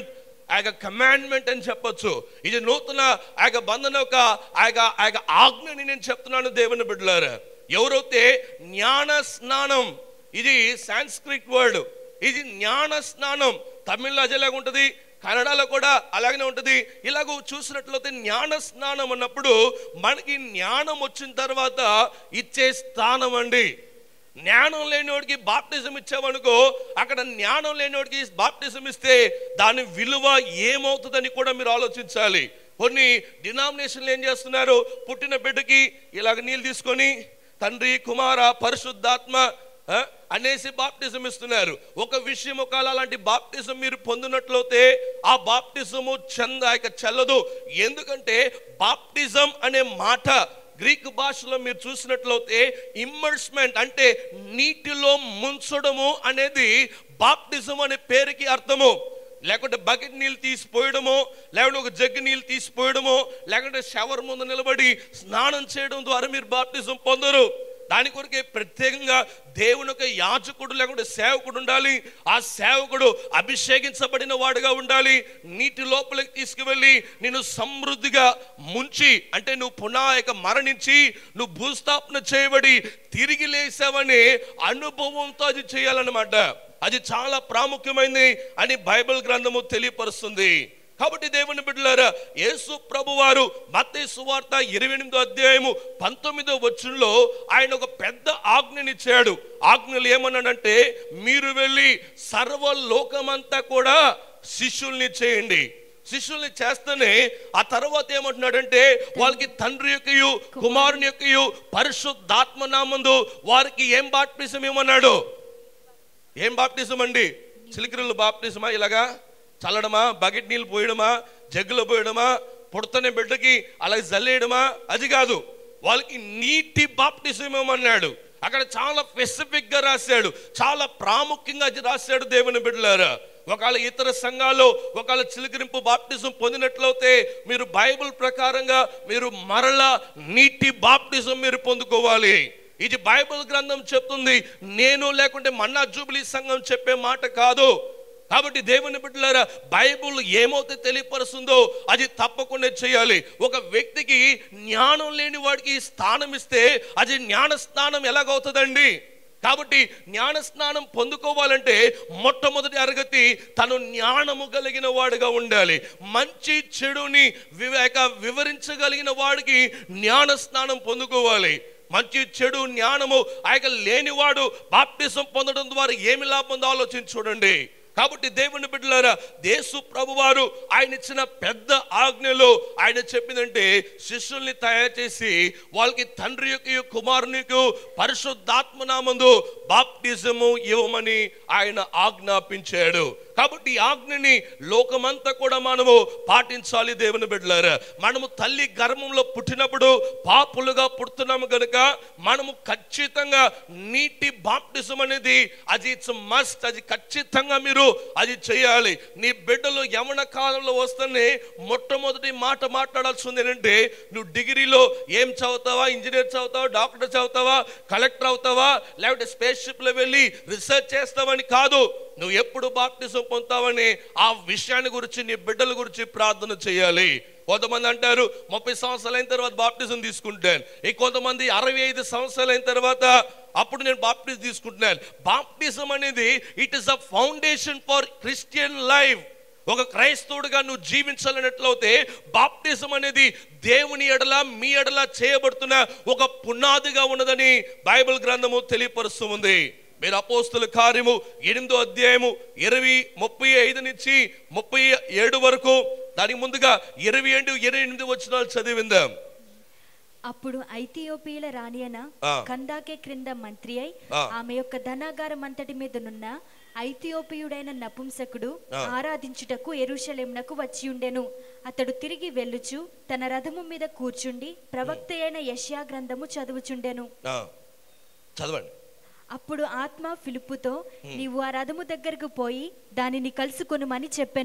ఆ యొక్క కమాండ్మెంట్ అని చెప్పొచ్చు ఇది నూతన ఆ యొక్క బంధన యొక్క ఆ యొక్క ఆ యొక్క ఆజ్ఞని నేను చెప్తున్నాను దేవుని బిడ్డలారా ఎవరైతే జ్ఞాన స్నానం ఇది సాంస్క్రిట్ వర్డ్ ఇది జ్ఞాన స్నానం తమిళ్లో అదేలాగా ఉంటుంది కన్నడలో కూడా అలాగనే ఉంటుంది ఇలాగ చూసినట్లయితే జ్ఞాన స్నానం అన్నప్పుడు మనకి జ్ఞానం వచ్చిన తర్వాత ఇచ్చే స్థానం అండి జ్ఞానం లేనివాడికి బాప్టిజం ఇచ్చామనుకో అక్కడ జ్ఞానం లేనివాడికి బాప్టిజం ఇస్తే దాని విలువ ఏమవుతుందని కూడా మీరు ఆలోచించాలి కొన్ని డినామినేషన్లు ఏం చేస్తున్నారు పుట్టిన బిడ్డకి ఇలాగ నీళ్ళు తీసుకొని తండ్రి కుమార పరిశుద్ధాత్మ ఆ, అనేసి బాప్టిజం ఇస్తున్నారు ఒక విషయం ఒకవేళ అలాంటి బాప్టిజం మీరు పొందినట్లయితే ఆ బాప్టిజము చంద ఇక చెల్లదు ఎందుకంటే బాప్టిజం అనే మాట గ్రీక్ భాషలో మీరు చూసినట్లయితే ఇమ్మర్స్మెంట్ అంటే నీటిలో ముంచడము అనేది బాప్టిజం అనే పేరుకి అర్థము లేకుంటే బకెట్ నీళ్ళు తీసిపోయడమో లేకుంటే ఒక జగ్గు నీళ్ళు తీసిపోయడమో లేకుంటే షవర్ ముందు నిలబడి స్నానం చేయడం ద్వారా మీరు బాప్టిజం పొందరు దాని కొరకే ప్రత్యేకంగా దేవుని యొక్క యాజకుడు లేకుంటే సేవకుడు ఉండాలి ఆ సేవకుడు అభిషేకించబడిన వాడుగా ఉండాలి నీటి లోపలికి తీసుకువెళ్ళి నిన్ను సమృద్ధిగా ముంచి అంటే నువ్వు పునాయక మరణించి నువ్వు భూస్థాపన చేయబడి తిరిగి లేసావనే అనుభవంతో అది చేయాలన్నమాట అది చాలా ప్రాముఖ్యమైనది అని బైబిల్ గ్రంథము తెలియపరుస్తుంది కాబట్టి దేవుని బిడ్డలారా యేసు ప్రభు వారు మత్తయి సువార్త ఇరవై ఎనిమిదో అధ్యాయము పంతొమ్మిదో వచ్చంలో ఆయన ఒక పెద్ద ఆజ్ఞనిచ్చాడు ఆజ్ఞలు ఏమన్నాడంటే మీరు వెళ్ళి సర్వలోకమంతా కూడా శిష్యుల్ని చేయండి శిష్యుల్ని చేస్తేనే ఆ తర్వాత ఏమంటున్నాడంటే వాళ్ళకి తండ్రి యొక్కయు కుమారుని యొక్కయు పరిశుద్ధాత్మ నామందు వారికి ఏం బాప్టిజం ఏమన్నాడు ఏం బాప్టిజం అండి చిలికిరులు బాప్టిజమా ఇలాగా చల్లడమా బకెట్ నీళ్ళు పోయడమా జగ్గులో పోయడమా పుడతనే బిడ్డకి అలా జల్లేయడమా అది కాదు వాళ్ళకి నీటి బాప్టిజం ఏమన్నాడు అక్కడ చాలా స్పెసిఫిక్ గా రాశాడు చాలా ప్రాముఖ్యంగా అది రాశాడు దేవుని బిడ్డలారా ఒకవేళ ఇతర సంఘాల్లో ఒకవేళ చిలకరింపు బాప్టిజం పొందినట్లయితే మీరు బైబిల్ ప్రకారంగా మీరు మరలా నీటి బాప్టిజం మీరు పొందుకోవాలి ఇది బైబిల్ గ్రంథం చెప్తుంది నేను లేకుంటే మన్నా జూబిలీ సంఘం చెప్పే మాట కాదు కాబట్టి దేవుని బిడ్డలారా బైబుల్ ఏమవుతే తెలియపరుస్తుందో అది తప్పకుండా చేయాలి ఒక వ్యక్తికి జ్ఞానం లేని వాడికి స్థానం ఇస్తే అది జ్ఞాన స్థానం ఎలాగవుతుందండి కాబట్టి జ్ఞాన స్నానం పొందుకోవాలంటే మొట్టమొదటి అరగతి తను జ్ఞానము కలిగిన వాడుగా ఉండాలి మంచి చెడుని వివేక వివరించగలిగిన వాడికి జ్ఞాన స్నానం పొందుకోవాలి మంచి చెడు జ్ఞానము ఆయన లేనివాడు బాప్టిజం పొందడం ద్వారా ఏమి లాభం ఉందో ఆలోచించి చూడండి కాబట్టి దేవుని బిడ్డలారా దేశు ప్రభువారు ఆయన ఇచ్చిన పెద్ద ఆజ్ఞలో ఆయన చెప్పిందంటే శిష్యుల్ని తయారు చేసి వాళ్ళకి తండ్రి యొక్క కుమారునికి పరిశుద్ధాత్మ నామందు బాప్టిజము ఇవ్వమని ఆయన ఆజ్ఞాపించాడు కాబట్టి ఈ ఆజ్ఞని లోకమంతా కూడా మనము పాటించాలి దేవుని బిడ్డలారా మనము తల్లి గర్భంలో పుట్టినప్పుడు పాపులుగా పుడుతున్నాము గనుక మనము ఖచ్చితంగా నీటి బాప్టిజం అనేది అది ఇట్స్ మస్ట్ అది ఖచ్చితంగా మీరు అది చేయాలి నీ బిడ్డలు యవన కాలంలో వస్తేనే మొట్టమొదటి మాట మాట్లాడాల్సింది ఏంటంటే నువ్వు డిగ్రీలో ఏం చదువుతావా ఇంజనీర్ చదువుతావా డాక్టర్ చదువుతావా కలెక్టర్ అవుతావా లేకపోతే స్పేస్ షిప్ లో వెళ్ళి రీసెర్చ్ చేస్తావని కాదు నువ్వు ఎప్పుడు బాప్టిజం పొందుతావని ఆ విషయాన్ని గురించి నీ బిడ్డల గురించి ప్రార్థన చేయాలి కొంతమంది అంటారు ముప్పై సంవత్సరాలు అయిన తర్వాత బాప్టిజం తీసుకుంటాను ఈ కొంతమంది అరవై ఐదు సంవత్సరాలు అయిన తర్వాత అప్పుడు నేను బాప్టిజం తీసుకుంటున్నాను బాప్టిజం అనేది it is a foundation for Christian life ఒక క్రైస్తవుడిగా నువ్వు జీవించాలన్నట్లయితే బాప్టిజం అనేది దేవుని ఎడల మీ ఎడల చేయబడుతున్న ఒక పునాదిగా ఉన్నదని బైబిల్ గ్రంథము తెలియపరుస్తూ ఉంది మీరు అపోస్తుల కార్యము ఎనిమిదో అధ్యాయము ఇరవై ముప్పై ఐదు నుంచి ముప్పై ఏడు వరకు దానికి ముందుగా ఇరవై ఏడు ఇరవై ఎనిమిది వచ్చినాలు చదివిందాం అప్పుడు ఐథియోపియల రాణియన ఆ. కందాకే క్రింద మంత్రి అయి ఆ. ఆమె యొక్క ధనాగారం అంతటి మీదనున్న ఐథియోపియుడైన నపుంసకుడు ఆ. ఆరాధించుటకు ఎరుషలేమునకు వచ్చి ఉండెను అతడు తిరిగి వెళ్ళుచు తన రథము మీద కూర్చుండి ప్రవక్త అయిన యష్యా గ్రంథము చదువుచుండెను ఆ, చదవండి అప్పుడు ఆత్మ ఫిలిప్పుతో నీవు ఆ రథము దగ్గరకు పోయి దానిని కలుసుకొనుమని చెప్పెను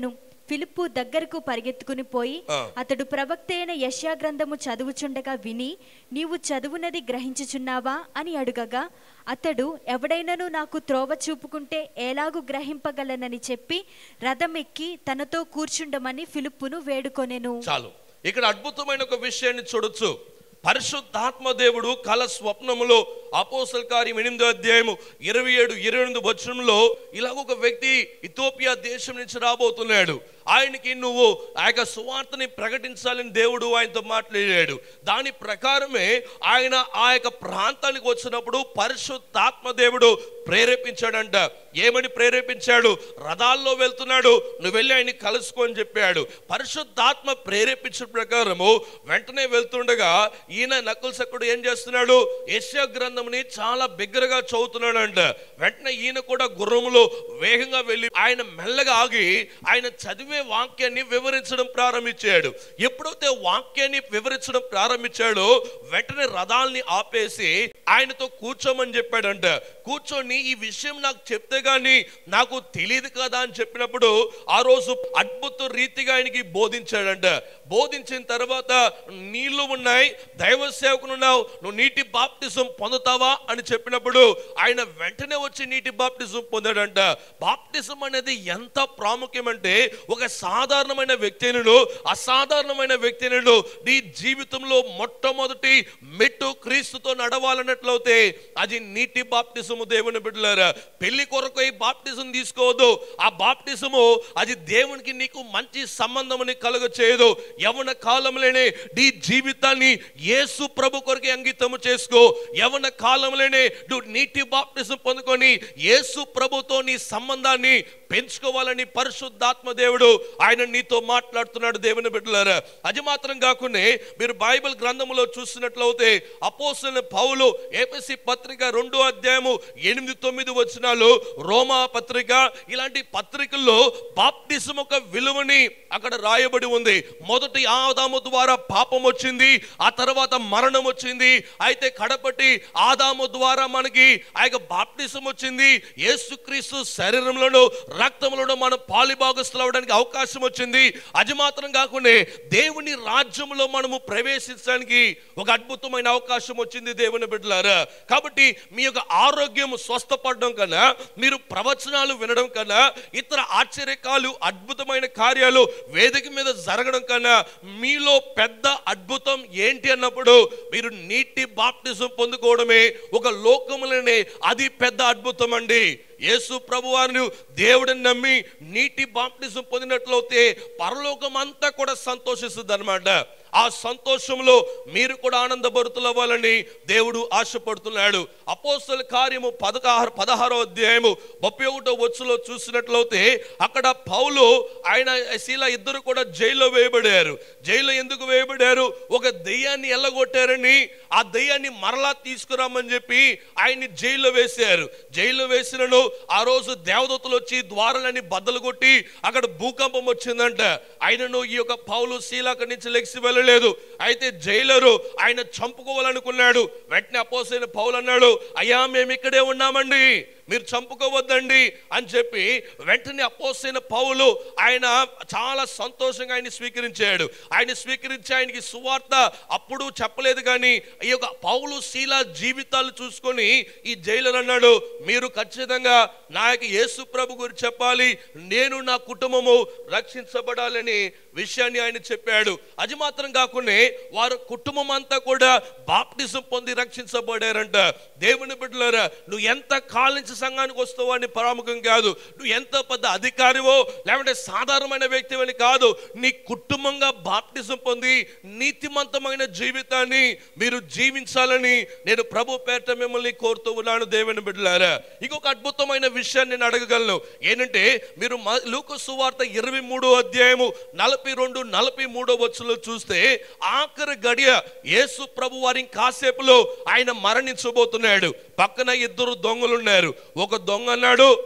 ఫిలిప్పు దగ్గరకు పరిగెత్తుకుని పోయి ఆ. అతడు ప్రవక్త అయిన యశ్యా గ్రంథము చదువుచుండగా విని నీవు చదువునది గ్రహించుచున్నావా అని అడుగగా అతడు ఎవడైనను నాకు త్రోవ చూపుకుంటే ఎలాగు గ్రహింపగలనని చెప్పి రథం ఎక్కి తనతో కూర్చుండమని ఫిలిప్పును వేడుకొనెను చాలు ఇక్కడ అద్భుతమైన ఒక విషయాన్ని చూడొచ్చు పరిశుద్ధాత్మ దేవుడు కల స్వప్నములో అపోసల కార్యం ఎనిమిదో అధ్యాయము ఇరవై ఏడు ఇరవై ఎనిమిది వచనంలో ఇలాగ ఒక వ్యక్తి ఇథోపియా దేశం నుంచి రాబోతున్నాడు ఆయనకి నువ్వు ఆ యొక్క సువార్తని ప్రకటించాలని దేవుడు ఆయనతో మాట్లాడాడు దాని ప్రకారమే ఆయన ఆ యొక్క ప్రాంతానికి వచ్చినప్పుడు పరిశుద్ధాత్మ దేవుడు ప్రేరేపించాడంట ఏమని ప్రేరేపించాడు రథాల్లో వెళ్తున్నాడు నువ్వు వెళ్ళి ఆయన్ని కలుసుకో అని చెప్పాడు పరిశుద్ధాత్మ ప్రేరేపించిన ప్రకారము వెంటనే వెళ్తుండగా ఈయన నకుల్ సక్కుడు ఏం చేస్తున్నాడు యశ్య గ్రంథంని చాలా బిగ్గరగా చదువుతున్నాడంట వెంటనే ఈయన కూడా గుర్రములో వేగంగా వెళ్ళి ఆయన మెల్లగా ఆగి ఆయన చదివే వాక్యాన్ని వివరించడం ప్రారంభించాడు ఎప్పుడైతే వాక్యాన్ని వివరించడం ప్రారంభించాడో వెంటనే రథాల్ని ఆపేసి ఆయనతో కూర్చోమని చెప్పాడంట కూర్చొని ఈ విషయం నాకు చెప్తే గాని నాకు తెలియదు కదా అని చెప్పినప్పుడు ఆ రోజు అద్భుత రీతిగా ఆయనకి బోధించాడంట బోధించిన తర్వాత నీళ్లు ఉన్నాయి దైవ సేవకునున్నావు నువ్వు నీటి బాప్టిజం పొందుతావా అని చెప్పినప్పుడు ఆయన వెంటనే వచ్చి నీటి బాప్టిజం పొందాడంట బాప్టిజం అనేది ఎంత ప్రాముఖ్యం అంటే ఒక సాధారణమైన వ్యక్తిను అసాధారణమైన వ్యక్తిను నీ జీవితంలో మొట్టమొదటి మెట్టు క్రీస్తుతో నడవాలన్నట్లయితే అది నీటి బాప్టిజము దేవుని బిడ్డలారా పెళ్లి కొరకు ఈ బాప్టిజం తీసుకోవద్దు ఆ బాప్టిజము అది దేవునికి నీకు మంచి సంబంధముని కలుగ చేయదు యవన కాలంలోనే నీ జీవితాన్ని యేసు ప్రభు కొరకే అంకితము చేసుకో యవన కాలంలోనే నువ్వు నీటి బాప్టిజం పొందుకొని యేసు ప్రభుతో నీ సంబంధాన్ని పెంచుకోవాలని పరిశుద్ధాత్మ దేవుడు ఆయన నీతో మాట్లాడుతున్నాడు దేవుని బిడ్డలారా అది మాత్రం కాకుండా మీరు బైబిల్ గ్రంథములో చూసినట్లయితే అపోసిన పౌలు ఏపీసీ పత్రిక రెండో అధ్యాయము ఎనిమిది తొమ్మిది వచనాలు రోమా పత్రిక ఇలాంటి పత్రికల్లో బాప్టిజం ఒక విలువని అక్కడ రాయబడి ఉంది మొదటి ఆదాము ద్వారా పాపం వచ్చింది ఆ తర్వాత మరణం వచ్చింది అయితే కడపటి ఆదాము ద్వారా మనకి ఆ యొక్క బాప్టిజం వచ్చింది యేసుక్రీస్తు శరీరంలోనూ రక్తంలోనూ మనం పాలిభాగస్తులు అవడానికి అవకాశం వచ్చింది అది మాత్రం కాకుండా దేవుని రాజ్యంలో మనము ప్రవేశించడానికి ఒక అద్భుతమైన అవకాశం వచ్చింది దేవుని బిడ్డలారా కాబట్టి మీ యొక్క ఆరోగ్యం స్వస్థపడడం కన్నా మీరు ప్రవచనాలు వినడం కన్నా ఇతర ఆశ్చర్యకాలు అద్భుతమైన కార్యాలు వేదిక మీద జరగడం కన్నా మీలో పెద్ద అద్భుతం ఏంటి అన్నప్పుడు మీరు నీటి బాప్టిజం పొందుకోవడమే ఒక లోకములనే అది పెద్ద అద్భుతం అండి యేసు ప్రభు వారిని దేవుడిని నమ్మి నీటి బాప్టిజం పొందినట్లయితే పరలోకం అంతా కూడా సంతోషిస్తుంది అనమాట ఆ సంతోషంలో మీరు కూడా ఆనందభరితులు అవ్వాలని దేవుడు ఆశపడుతున్నాడు అపోస్తల కార్యము పదహారు పదహారో అధ్యాయము ముప్పై ఒకటో వచ్చులో చూసినట్లయితే అక్కడ పౌలు ఆయన శీల ఇద్దరు కూడా జైల్లో వేయబడారు జైల్లో ఎందుకు వేయబడారు ఒక దెయ్యాన్ని ఎల్లగొట్టారని ఆ దెయ్యాన్ని మరలా తీసుకురామని చెప్పి ఆయన్ని జైల్లో వేశారు జైల్లో వేసినను ఆ రోజు దేవదూతలు వచ్చి ద్వారాలన్నీ బద్దలు కొట్టి అక్కడ భూకంపం వచ్చిందంట ఆయనను ఈ యొక్క పౌలు శీల అక్కడి నుంచి లెగిసి వెళ్ళలేదు అయితే జైలరు ఆయన చంపుకోవాలనుకున్నాడు వెంటనే అపోసైన పౌలు అన్నాడు అయ్యా మేము ఇక్కడే ఉన్నామండి మీరు చంపుకోవద్దండి అని చెప్పి వెంటనే అపోసైన పౌలు ఆయన చాలా సంతోషంగా ఆయన స్వీకరించాడు ఆయన స్వీకరించి ఆయనకి సువార్త అప్పుడు చెప్పలేదు కానీ ఈ యొక్క పౌలు శీల జీవితాలు చూసుకొని ఈ జైలర్ అన్నాడు మీరు ఖచ్చితంగా నా యొక్క యేసు ప్రభు గురించి చెప్పాలి నేను నా కుటుంబము రక్షించబడాలని విషయాన్ని ఆయన చెప్పాడు అది మాత్రం కాకుండా వారు కుటుంబం అంతా కూడా బాప్టిజం పొంది రక్షించబడారంట దేవుని బిడ్డలారా నువ్వు ఎంత కాలం నుంచి సంఘానికి వస్తావో అని ప్రాముఖ్యం కాదు నువ్వు ఎంత పెద్ద అధికారివో లేకుంటే సాధారణమైన వ్యక్తివని కాదు నీ కుటుంబంగా బాప్టిజం పొంది నీతిమంతమైన జీవితాన్ని మీరు జీవించాలని నేను ప్రభు పేట మిమ్మల్ని కోరుతూ ఉన్నాను దేవుని బిడ్డలారా ఇంకొక అద్భుతమైన విషయాన్ని నేను అడగగలను ఏంటంటే మీరు మ- లూకా సువార్త ఇరవై మూడో అధ్యాయము నలభై రెండు నలభై మూడో వచ్చులో చూస్తే ఆఖరి గడియ యేసు ప్రభు వారి కాసేపులో ఆయన మరణించబోతున్నాడు పక్కన ఇద్దరు దొంగలు ఉన్నారు ఒక దొంగ అన్నాడు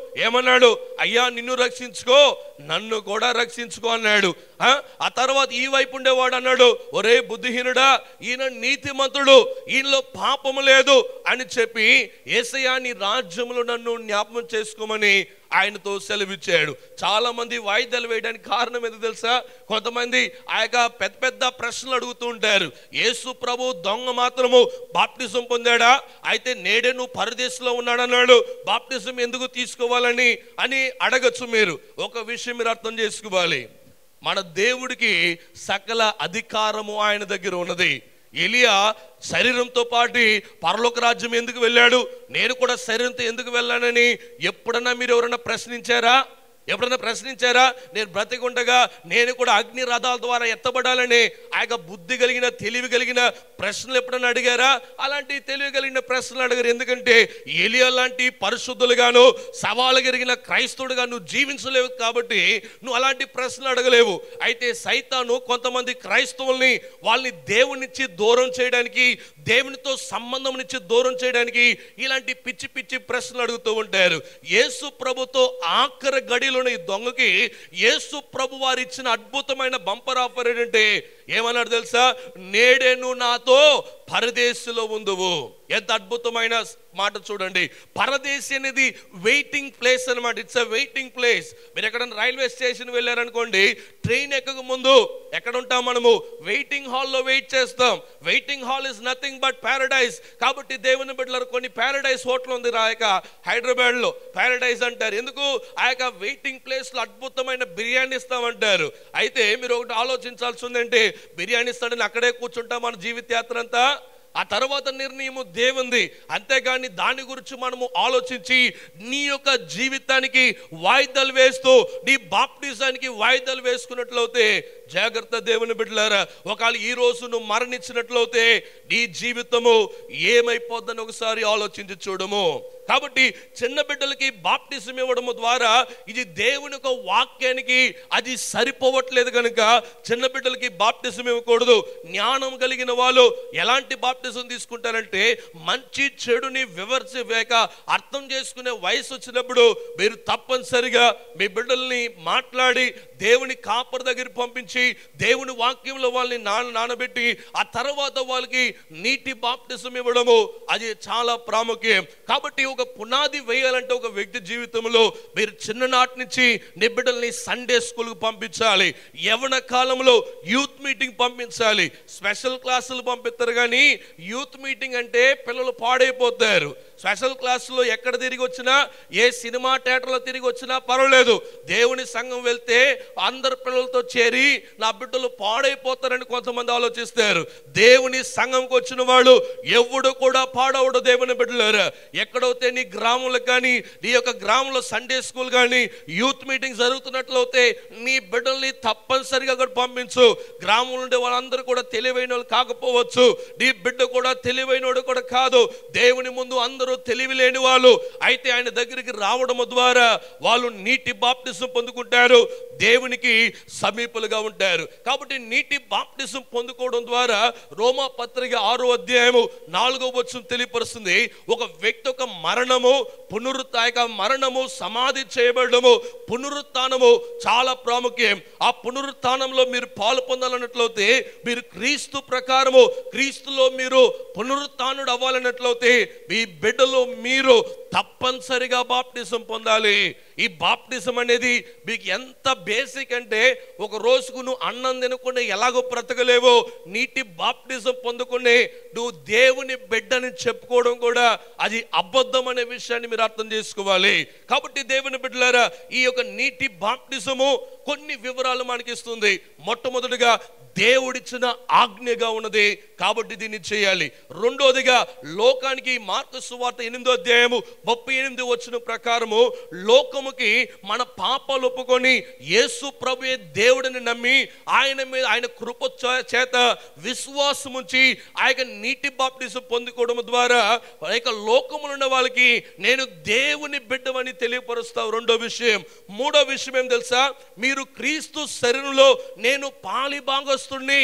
ఏమన్నాడు అయ్యా నిన్ను రక్షించుకో నన్ను కూడా రక్షించుకో అన్నాడు ఆ? ఆ తర్వాత ఈ వైపు ఉండేవాడు అన్నాడు ఒరే బుద్ధిహీనుడా ఈయన నీతిమంతుడు ఈయనలో పాపము లేదు అని చెప్పి ఏసయ్యా నీ రాజ్యములో నన్ను జ్ఞాపకం చేసుకోమని ఆయనతో సెలవిచ్చాడు చాలా మంది వాయిదాలు వేయడానికి కారణం ఎందుకు తెలుసా కొంతమంది ఆ యొక్క పెద్ద పెద్ద ప్రశ్నలు అడుగుతూ ఉంటారు యేసు ప్రభు దొంగ మాత్రము బాప్టిజం పొందాడా అయితే నేడే నువ్వు పరదేశంలో ఉన్నాడన్నాడు బాప్టిజం ఎందుకు తీసుకోవాలని అని అడగచ్చు మీరు ఒక విషయం మీరు అర్థం చేసుకోవాలి మన దేవుడికి సకల అధికారము ఆయన దగ్గర ఉన్నది ఎలియా శరీరంతో పాటు పరలోక రాజ్యం ఎందుకు వెళ్ళాడు నేను కూడా శరీరంతో ఎందుకు వెళ్ళానని ఎప్పుడన్నా మీరు ఎవరైనా ప్రశ్నించారా ఎప్పుడైనా ప్రశ్నించారా నేను బ్రతికుండగా నేను కూడా అగ్ని రథాల ద్వారా ఎత్తబడాలని ఆ యొక్క బుద్ధి కలిగిన తెలివి కలిగిన ప్రశ్నలు ఎప్పుడైనా అడిగారా అలాంటి తెలివి కలిగిన ప్రశ్నలు అడిగారు ఎందుకంటే ఎలియా లాంటి పరిశుద్ధులుగాను సవాలు కలిగిన క్రైస్తవుడుగా నువ్వు జీవించలేవు కాబట్టి నువ్వు అలాంటి ప్రశ్నలు అడగలేవు అయితే సైతాను కొంతమంది క్రైస్తవుల్ని వాళ్ళని దేవునిచ్చి దూరం చేయడానికి దేవునితో సంబంధం నుంచి దూరం చేయడానికి ఇలాంటి పిచ్చి పిచ్చి ప్రశ్నలు అడుగుతూ ఉంటారు యేసు ప్రభుతో ఆఖరి గడిలోని ఈ దొంగకి యేసు ప్రభు వారు ఇచ్చిన అద్భుతమైన బంపర్ ఆఫర్ ఏంటంటే ఏమన్నాడు తెలుసా నేడే నువ్వు నాతో పరదేశంలో ఉందువు ఎంత అద్భుతమైన మాట చూడండి పరదేశి అనేది వెయిటింగ్ ప్లేస్ అన్నమాట ఇట్స్ అ వెయిటింగ్ ప్లేస్ మీరు ఎక్కడైనా రైల్వే స్టేషన్ వెళ్ళారనుకోండి ట్రైన్ ఎక్కక ముందు ఎక్కడ ఉంటాం మనము వెయిటింగ్ హాల్లో వెయిట్ చేస్తాం waiting hall is nothing but paradise కాబట్టి దేవుని బిడ్డలు కొన్ని ప్యారడైజ్ హోటల్ ఉంది ఆ యొక్క హైదరాబాద్ లో ప్యారడైజ్ అంటారు ఎందుకు ఆ యొక్క వెయిటింగ్ ప్లేస్ లో అద్భుతమైన బిర్యానీ ఇస్తామంటారు అయితే మీరు ఒకటి ఆలోచించాల్సి ఉందంటే బిర్యానీ ఇస్తాడని అక్కడే కూర్చుంటాం మన జీవిత యాత్ర అంతా ఆ తర్వాత నిర్ణయము దేవుంది అంతేగాని దాని గురించి మనము ఆలోచించి నీ యొక్క జీవితానికి వాయిదాలు వేస్తూ నీ బాప్టిజానికి వాయిదాలు వేసుకున్నట్లయితే జాగ్రత్త దేవుని బిడ్డలారా ఒకవేళ ఈ రోజు నువ్వు మరణించినట్లయితే నీ జీవితము ఏమైపోద్దని ఒకసారి ఆలోచించి చూడము కాబట్టి చిన్న బిడ్డలకి బాప్టిజం ఇవ్వడము ద్వారా ఇది దేవుని యొక్క వాక్యానికి అది సరిపోవట్లేదు కనుక చిన్న బిడ్డలకి బాప్టిజం ఇవ్వకూడదు జ్ఞానం కలిగిన వాళ్ళు ఎలాంటి బాప్టిజం తీసుకుంటారంటే మంచి చెడుని వివరించి వేక అర్థం చేసుకునే వయసు వచ్చినప్పుడు మీరు తప్పనిసరిగా మీ బిడ్డల్ని మాట్లాడి దేవుని కాపర్ దగ్గర పంపించి దేవుని వాక్యంలో వాళ్ళని నాన నానబెట్టి ఆ తర్వాత వాళ్ళకి నీటి బాప్టిజం ఇవ్వడము అది చాలా ప్రాముఖ్యం కాబట్టి ఒక పునాది వేయాలంటే ఒక వ్యక్తి జీవితంలో మీరు చిన్ననాటి నుంచి నీ బిడ్డల్ని సండే స్కూల్కి పంపించాలి యవన కాలంలో యూత్ మీటింగ్ పంపించాలి స్పెషల్ క్లాసులు పంపిస్తారు కానీ యూత్ మీటింగ్ అంటే పిల్లలు పాడైపోతారు స్పెషల్ క్లాసులో ఎక్కడ తిరిగి వచ్చినా ఏ సినిమా థియేటర్లో తిరిగి వచ్చినా పర్వాలేదు దేవుని సంఘం వెళ్తే అందరు పిల్లలతో చేరి నా బిడ్డలు పాడైపోతారని కొంతమంది ఆలోచిస్తారు దేవుని సంఘంకి వచ్చిన వాళ్ళు ఎవడు కూడా పాడవడు దేవుని బిడ్డలారా ఎక్కడైతే నీ గ్రామంలో కానీ నీ యొక్క గ్రామంలో సండే స్కూల్ కానీ యూత్ మీటింగ్ జరుగుతున్నట్లయితే నీ బిడ్డల్ని తప్పనిసరిగా అక్కడ పంపించు గ్రామంలో ఉండే వాళ్ళందరూ కూడా తెలివైన వాళ్ళు కాకపోవచ్చు నీ బిడ్డ కూడా తెలివైనోడు కూడా కాదు దేవుని ముందు అందరూ తెలివి లేని వాళ్ళు అయితే ఆయన దగ్గరికి రావడం ద్వారా వాళ్ళు నీటి బాప్టిజం పొందుకుంటారు దేవునికి సమీపులుగా ఉంటారు కాబట్టి నీటి బాప్టిజం పొందుకోవడం ద్వారా రోమా పత్రిక ఆరో అధ్యాయము నాలుగో వచ్చం తెలియపరుస్తుంది ఒక వ్యక్తి యొక్క మరణము పునరుత్క మరణము సమాధి చేయబడము పునరుత్నము చాలా ప్రాముఖ్యం ఆ పునరుత్నంలో మీరు పాలు పొందాలన్నట్లయితే మీరు క్రీస్తు ప్రకారము క్రీస్తులో మీరు పునరుత్నుడు అవ్వాలన్నట్లయితే మీ బిడ్డలో మీరు తప్పనిసరిగా బాప్టిజం పొందాలి ఈ బాప్టిజం అనేది మీకు ఎంత బేసిక్ అంటే ఒక రోజుకు నువ్వు అన్నం తినకుండా ఎలాగో బ్రతకలేవో నీటి బాప్టిజం పొందుకుని నువ్వు దేవుని బిడ్డని చెప్పుకోవడం కూడా అది అబద్ధం అనే విషయాన్ని మీరు అర్థం చేసుకోవాలి కాబట్టి దేవుని బిడ్డలారా ఈ యొక్క నీటి బాప్టిజము కొన్ని వివరాలు మనకి ఇస్తుంది మొట్టమొదటిగా దేవుడిచ్చిన ఆజ్ఞగా ఉన్నది కాబట్టి దీన్ని చేయాలి రెండోదిగా లోకానికి మార్కు సువార్త ఎనిమిదో అధ్యాయము ముప్పై ఎనిమిది వచ్చిన ప్రకారము లోకముకి మన పాపాలు ఒప్పుకొని యేసు ప్రభుయే దేవుడిని నమ్మి ఆయన మీద ఆయన కృప చే- చేత విశ్వాసం ఉంచి ఆ యొక్క నీటి బాప్టిజం పొందుకోవడం ద్వారా ఆ యొక్క లోకములు ఉన్న వాళ్ళకి నేను దేవుని బిడ్డవని తెలియపరుస్తావు రెండో విషయం మూడో విషయం ఏం తెలుసా మీరు క్రీస్తు శరీరంలో నేను పాలి భాగస్తుడిని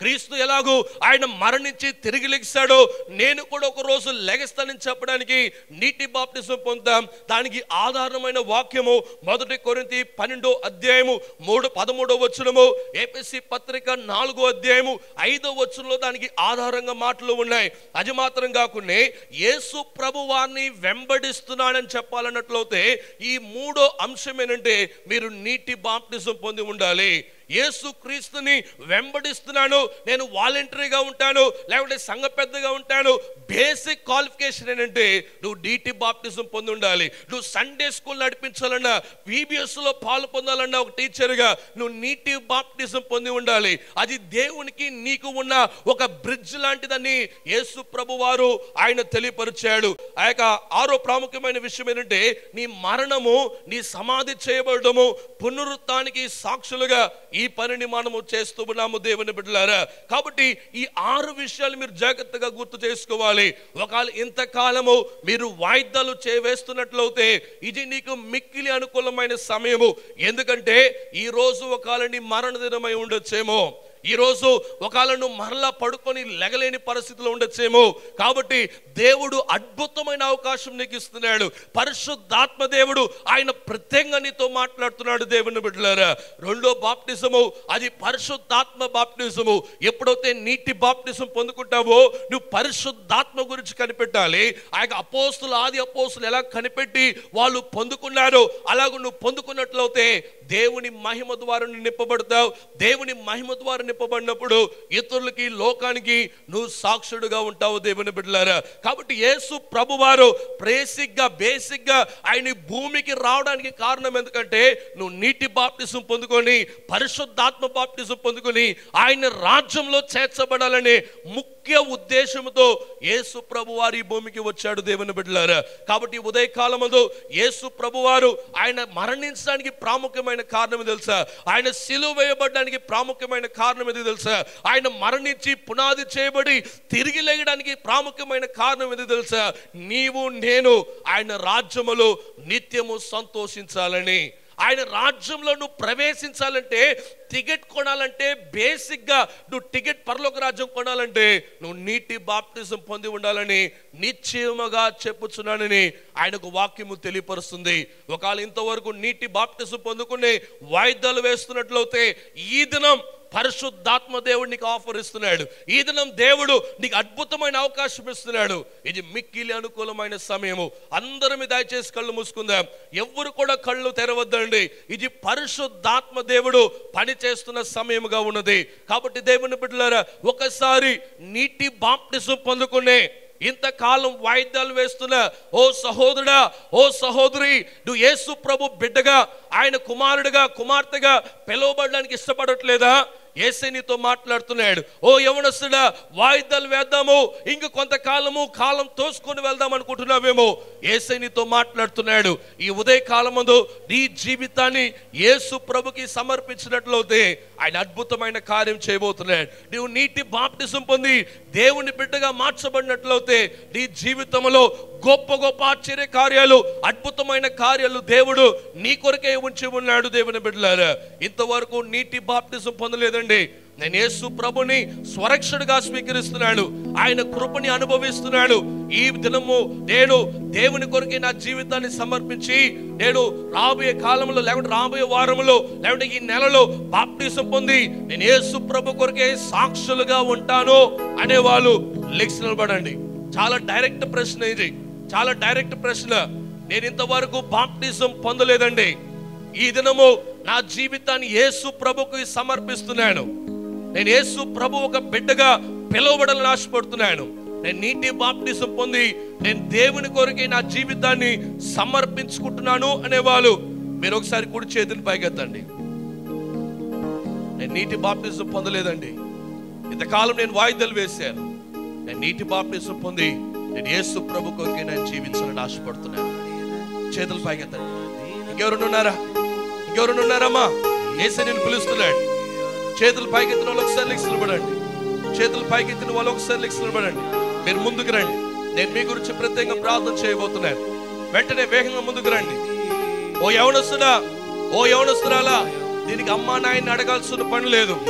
క్రీస్తు ఎలాగూ ఆయన మరణించి తిరిగి లెగిస్తాడో నేను కూడా ఒక రోజు లెగస్తానని చెప్పడానికి నీటి బాప్టిజం పొందాం దానికి ఆధారమైన వాక్యము మొదటి కొరింతి పన్నెండో అధ్యాయము మూడు పదమూడో వచనము ఏపీసీ పత్రిక నాలుగో అధ్యాయము ఐదో వచనంలో దానికి ఆధారంగా మాటలు ఉన్నాయి అది మాత్రం కాకుండా యేసు ప్రభు వారిని వెంబడిస్తున్నాడని చెప్పాలన్నట్లయితే ఈ మూడో అంశం ఏంటంటే మీరు నీటి బాప్టిజం పొంది ఉండాలి యేసు క్రీస్తుని వెంబడిస్తున్నాను నేను వాలంటరీగా ఉంటాను లేకుంటే సంఘ పెద్దగా ఉంటాను బేసిక్ క్వాలిఫికేషన్ ఏంటంటే నువ్వు డీటీ బాప్టిజం పొంది ఉండాలి నువ్వు సండే స్కూల్ నడిపించాలన్నా VBS లో పాలు పొందాలన్నా ఒక టీచర్గా నువ్వు నీటి బాప్టిజం పొంది ఉండాలి అది దేవునికి నీకు ఉన్న ఒక బ్రిడ్జ్ లాంటిదని యేసు ప్రభు వారు ఆయన తెలియపరిచాడు ఆ యొక్క ఆరో ప్రాముఖ్యమైన విషయం ఏంటంటే నీ మరణము నీ సమాధి చేయబడము పునరుత్థానికి సాక్షులుగా ఈ పనిని మనము చేస్తూ ఉన్నాము దేవుని బిడ్డలారా కాబట్టి ఈ ఆరు విషయాలు మీరు జాగ్రత్తగా గుర్తు చేసుకోవాలి ఒకవేళ ఇంతకాలము మీరు వాయిద్యాలు చేవేస్తున్నట్లయితే ఇది నీకు మిక్కిలి అనుకూలమైన సమయము ఎందుకంటే ఈ రోజు ఒకవేళ నీ మరణ దినమై ఉండొచ్చేమో ఈ రోజు ఒకవేళ నువ్వు మరలా పడుకొని లెగలేని పరిస్థితిలో ఉండొచ్చేమో కాబట్టి దేవుడు అద్భుతమైన అవకాశం నీకు ఇస్తున్నాడు పరిశుద్ధాత్మ దేవుడు ఆయన ప్రత్యేకంగా నీతో మాట్లాడుతున్నాడు దేవుని బిడ్డలారా రెండో బాప్టిజము అది పరిశుద్ధాత్మ బాప్టిజము ఎప్పుడైతే నీటి బాప్టిజం పొందుకుంటావో నువ్వు పరిశుద్ధాత్మ గురించి కనిపెట్టాలి ఆ యొక్క అపోస్తులు ఆది అపోస్తులు ఎలా కనిపెట్టి వాళ్ళు పొందుకున్నారో అలాగ నువ్వు పొందుకున్నట్లయితే దేవుని మహిమ ద్వారా నువ్వు నింపబడతావు దేవుని మహిమ ద్వారా నింపబడినప్పుడు ఇతరులకి లోకానికి నువ్వు సాక్షుడుగా ఉంటావు దేవుని బిడ్డలారా కాబట్టి యేసు ప్రభువారు బేసిక్ గా బేసిక్ గా ఆయన ఈ భూమికి రావడానికి కారణం ఎందుకంటే నువ్వు నీటి బాప్టిజం పొందుకొని పరిశుద్ధాత్మ బాప్టిజం పొందుకొని ఆయన రాజ్యంలో చేర్చబడాలనే ముఖ్య ఉద్దేశంతో యేసు ప్రభు వారు ఈ భూమికి వచ్చాడు దేవుని బిడ్డలారా కాబట్టి ఈ ఉదయకాలమందు యేసు ప్రభువారు ఆయన మరణించడానికి ప్రాముఖ్యమైన కారణం ఏదో తెలుసా ఆయన సిలువ వేయబడడానికి ప్రాముఖ్యమైన కారణం ఏదో తెలుసా ఆయన మరణించి పునాది చేయబడి తిరిగి లేయడానికి ప్రాముఖ్యమైన కారణం ఏదో తెలుసా నీవు నేను ఆయన రాజ్యములో నిత్యము సంతోషించాలని ఆయన రాజ్యంలో నువ్వు ప్రవేశించాలంటే టికెట్ కొనాలంటే బేసిక్గా నువ్వు టికెట్ పరలోక రాజ్యం కొనాలంటే నువ్వు నీటి బాప్టిజం పొంది ఉండాలని నిశ్చయముగా చెప్పుచున్నానని ఆయనకు వాక్యము తెలియపరుస్తుంది ఒకవేళ ఇంతవరకు నీటి బాప్టిజం పొందుకునే వాయిద్యాలు వేస్తున్నట్లయితే ఈ దినం పరిశుద్ధాత్మ దేవుడు నీకు ఆఫర్ ఇస్తున్నాడు ఈ దినం దేవుడు నీకు అద్భుతమైన అవకాశం ఇస్తున్నాడు ఇది మిక్కిలి అనుకూలమైన సమయము అందరం దయచేసి కళ్ళు మూసుకుందాం ఎవ్వరు కూడా కళ్ళు తెరవద్దండి ఇది పరిశుద్ధాత్మ దేవుడు పని చేస్తున్న సమయముగా ఉన్నది కాబట్టి దేవుని బిడ్డలారా ఒకసారి నీటి బాప్టిజం పొందుకునే ఇంతకాలం వాయిద్యాలు వేస్తున్న ఓ సహోదరుడా ఓ సహోదరి నువ్వు యేసు ప్రభు బిడ్డగా ఆయన కుమారుడిగా కుమార్తెగా పిలువబడడానికి ఇష్టపడట్లేదా ఏసై నీతో మాట్లాడుతున్నాడు ఓ యవనస్తుడా వాయిద్యాలు వేద్దాము ఇంక కొంతకాలము కాలం తోసుకొని వెళ్దాం అనుకుంటున్నావేమో ఏసై నీతో మాట్లాడుతున్నాడు ఈ ఉదయ కాలమందు నీ జీవితాన్ని యేసు ప్రభుకి సమర్పించినట్లయితే ఆయన అద్భుతమైన కార్యం చేయబోతున్నాడు నీవు నీటి బాప్టిజం పొంది దేవుని బిడ్డగా మార్చబడినట్లయితే నీ జీవితంలో గొప్ప గొప్ప ఆశ్చర్య కార్యాలు అద్భుతమైన కార్యాలు దేవుడు నీ కొరకే ఉంచి ఉన్నాడు దేవుని బిడ్డలారా ఇంతవరకు నీటి బాప్టిజం పొందలేదండి నేను యేసు ప్రభుని స్వరక్షుడిగా స్వీకరిస్తున్నాడు ఆయన కృపని అనుభవిస్తున్నాడు ఈ దినము నేను దేవుని కొరకే నా జీవితాన్ని సమర్పించి నేను రాబోయే కాలంలో లేకుంటే రాబోయే వారంలో లేకుంటే ఈ నెలలో బాప్టిజం పొంది నేను యేసు ప్రభు కొరకే సాక్షులుగా ఉంటాను అనేవాళ్ళు లెక్స్ నిలబడండి చాలా డైరెక్ట్ ప్రశ్న ఇది చాలా డైరెక్ట్ ప్రశ్న నేను ఇంతవరకు బాప్టిజం పొందలేదండి ఈ దినము నా జీవితాన్ని యేసు ప్రభుకి సమర్పిస్తున్నాను నేను యేసు ప్రభు ఒక బిడ్డగా పిలువబడాలని ఆశపడుతున్నాను నేను నీటి బాప్టిజం పొంది నేను దేవుని కొరకే నా జీవితాన్ని సమర్పించుకుంటున్నాను అనేవాళ్ళు మీరు ఒకసారి కుడి చేతిని పైకెత్తండి నేను నీటి బాప్టిజం పొందలేదండి ఇంతకాలం నేను వాయిద్యాలు వేశాను నేను నీటి బాప్టిజం పొంది నేను యేసు ప్రభు కొరకే నేను జీవించాలని ఆశపడుతున్నాను చేతులు పైకెత్తండి ఇంకెవరు ఉన్నారా ఇంకెవరు ఉన్నారమ్మా ఏసే నేను పిలుస్తున్నాడు చేతులు పైకెత్తిన వాళ్ళు ఒకసారి లెక్స్ నిలబడండి చేతులు పైకెత్తిన వాళ్ళు ఒకసారి లెక్స్ నిలబడండి మీరు ముందుకు రండి నేను మీ గురించి ప్రత్యేకంగా ప్రార్థన చేయబోతున్నాను వెంటనే వేగంగా ముందుకు రండి ఓ యవనస్తుడా ఓ యవనస్తురాలా దీనికి అమ్మా నాయన్ని అడగాల్సిన పని లేదు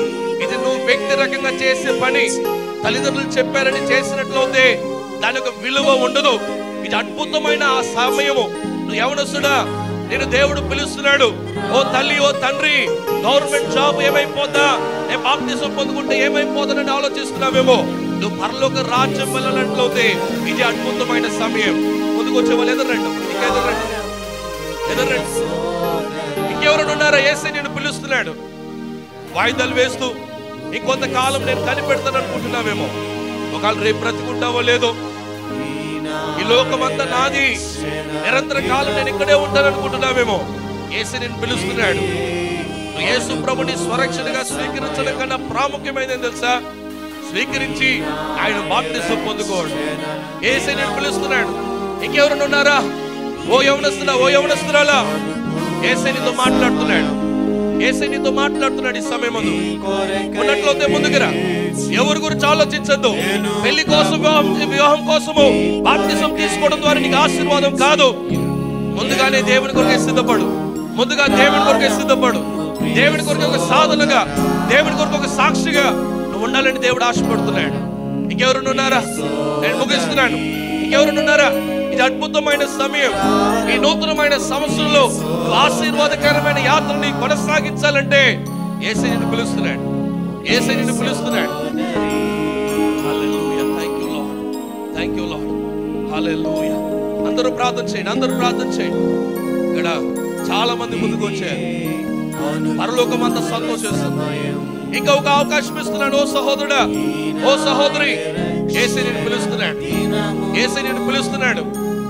ఇది నువ్వు వ్యక్తిరకంగా చేసే పని తల్లిదండ్రులు చెప్పారని చేసినట్లయితే దాని యొక్క విలువ ఉండదు ఇది అద్భుతమైన ఆ సమయము నువ్వు ఎవడొస్తుడా నేను దేవుడు పిలుస్తున్నాడు ఓ తల్లి ఓ తండ్రి గవర్నమెంట్ జాబ్ ఏమైపోతా నేను బాప్తిజం పొందుకుంటే ఏమైపోతానని ఆలోచిస్తున్నావేమో నువ్వు పరలోక రాజ్యం వెళ్ళాలంటే ఇది అద్భుతమైన సమయం ముందుకు వచ్చే వాళ్ళు ఎదురండి ఇంకా ఎదురండి ఎదురండి ఇంకెవరైనా ఉన్నారా ఏసే నేను పిలుస్తున్నాడు వాయిదాలు వేస్తూ ఇంకొంతకాలం నేను కనిపెడతాను అనుకుంటున్నావేమో ఒకవేళ రేపు బ్రతికుంటావో లేదో ఈ లోకమంతా నాది నిరంతర కాలం నేను ఇక్కడే ఉంటాను అనుకుంటున్నావేమో ఏసు నేను పిలుస్తున్నాడు నువ్వు యేసు ప్రభుని స్వరక్షణగా స్వీకరించడం కన్నా ప్రాముఖ్యమైనది తెలుసా స్వీకరించి ఆయన బాప్తిసం పొందుకోవడం ఏసే నేను పిలుస్తున్నాడు ఇంకెవరైనా ఉన్నారా ఓ యవనస్తున్నా ఓ యవనస్తురాలా ఏసే నీతో మాట్లాడుతున్నాడు ఏసే నీతో మాట్లాడుతున్నాడు ఈ సమయం ఉన్నట్లయితే ముందుకురా ఎవరి గురించి ఆలోచించద్దు పెళ్లి కోసం వివాహం వివాహం కోసము బాప్తిసం తీసుకోవడం ద్వారా నీకు ఆశీర్వాదం కాదు ముందుగానే దేవుని కొరకే సిద్ధపడు ముందుగా దేవుని కొరకే సిద్ధపడు దేవుని కొరకు ఒక సాధనగా దేవుని కొరకు ఒక సాక్షిగా నువ్వు ఉండాలని దేవుడు ఆశపడుతున్నాడు ఇంకెవరు ఉన్నారా నేను ముగిస్తున్నాను ఇంకెవరు ఉన్నారా ఇది అద్భుతమైన సమయం ఈ నూతనమైన సంవత్సరంలో నువ్వు ఆశీర్వాదకరమైన యాత్రని కొనసాగించాలంటే ఏసై నిన్ను పిలుస్తున్నాడు ఏసై నిన్ను పిలుస్తున్నాడు hallelujah thank you Lord thank you Lord hallelujah అందరూ ప్రార్థన చేయండి అందరూ ప్రార్థన చేయండి ఇక్కడ చాలా మంది ముందుకు వచ్చారు పరలోకం అంతా సంతోషిస్తుంది ఇంకా ఒక అవకాశం ఇస్తున్నాడు ఓ సహోదరుడా ఓ సహోదరి ఏసై నిన్ను పిలుస్తున్నాడు ఏసై నిన్ను పిలుస్తున్నాడు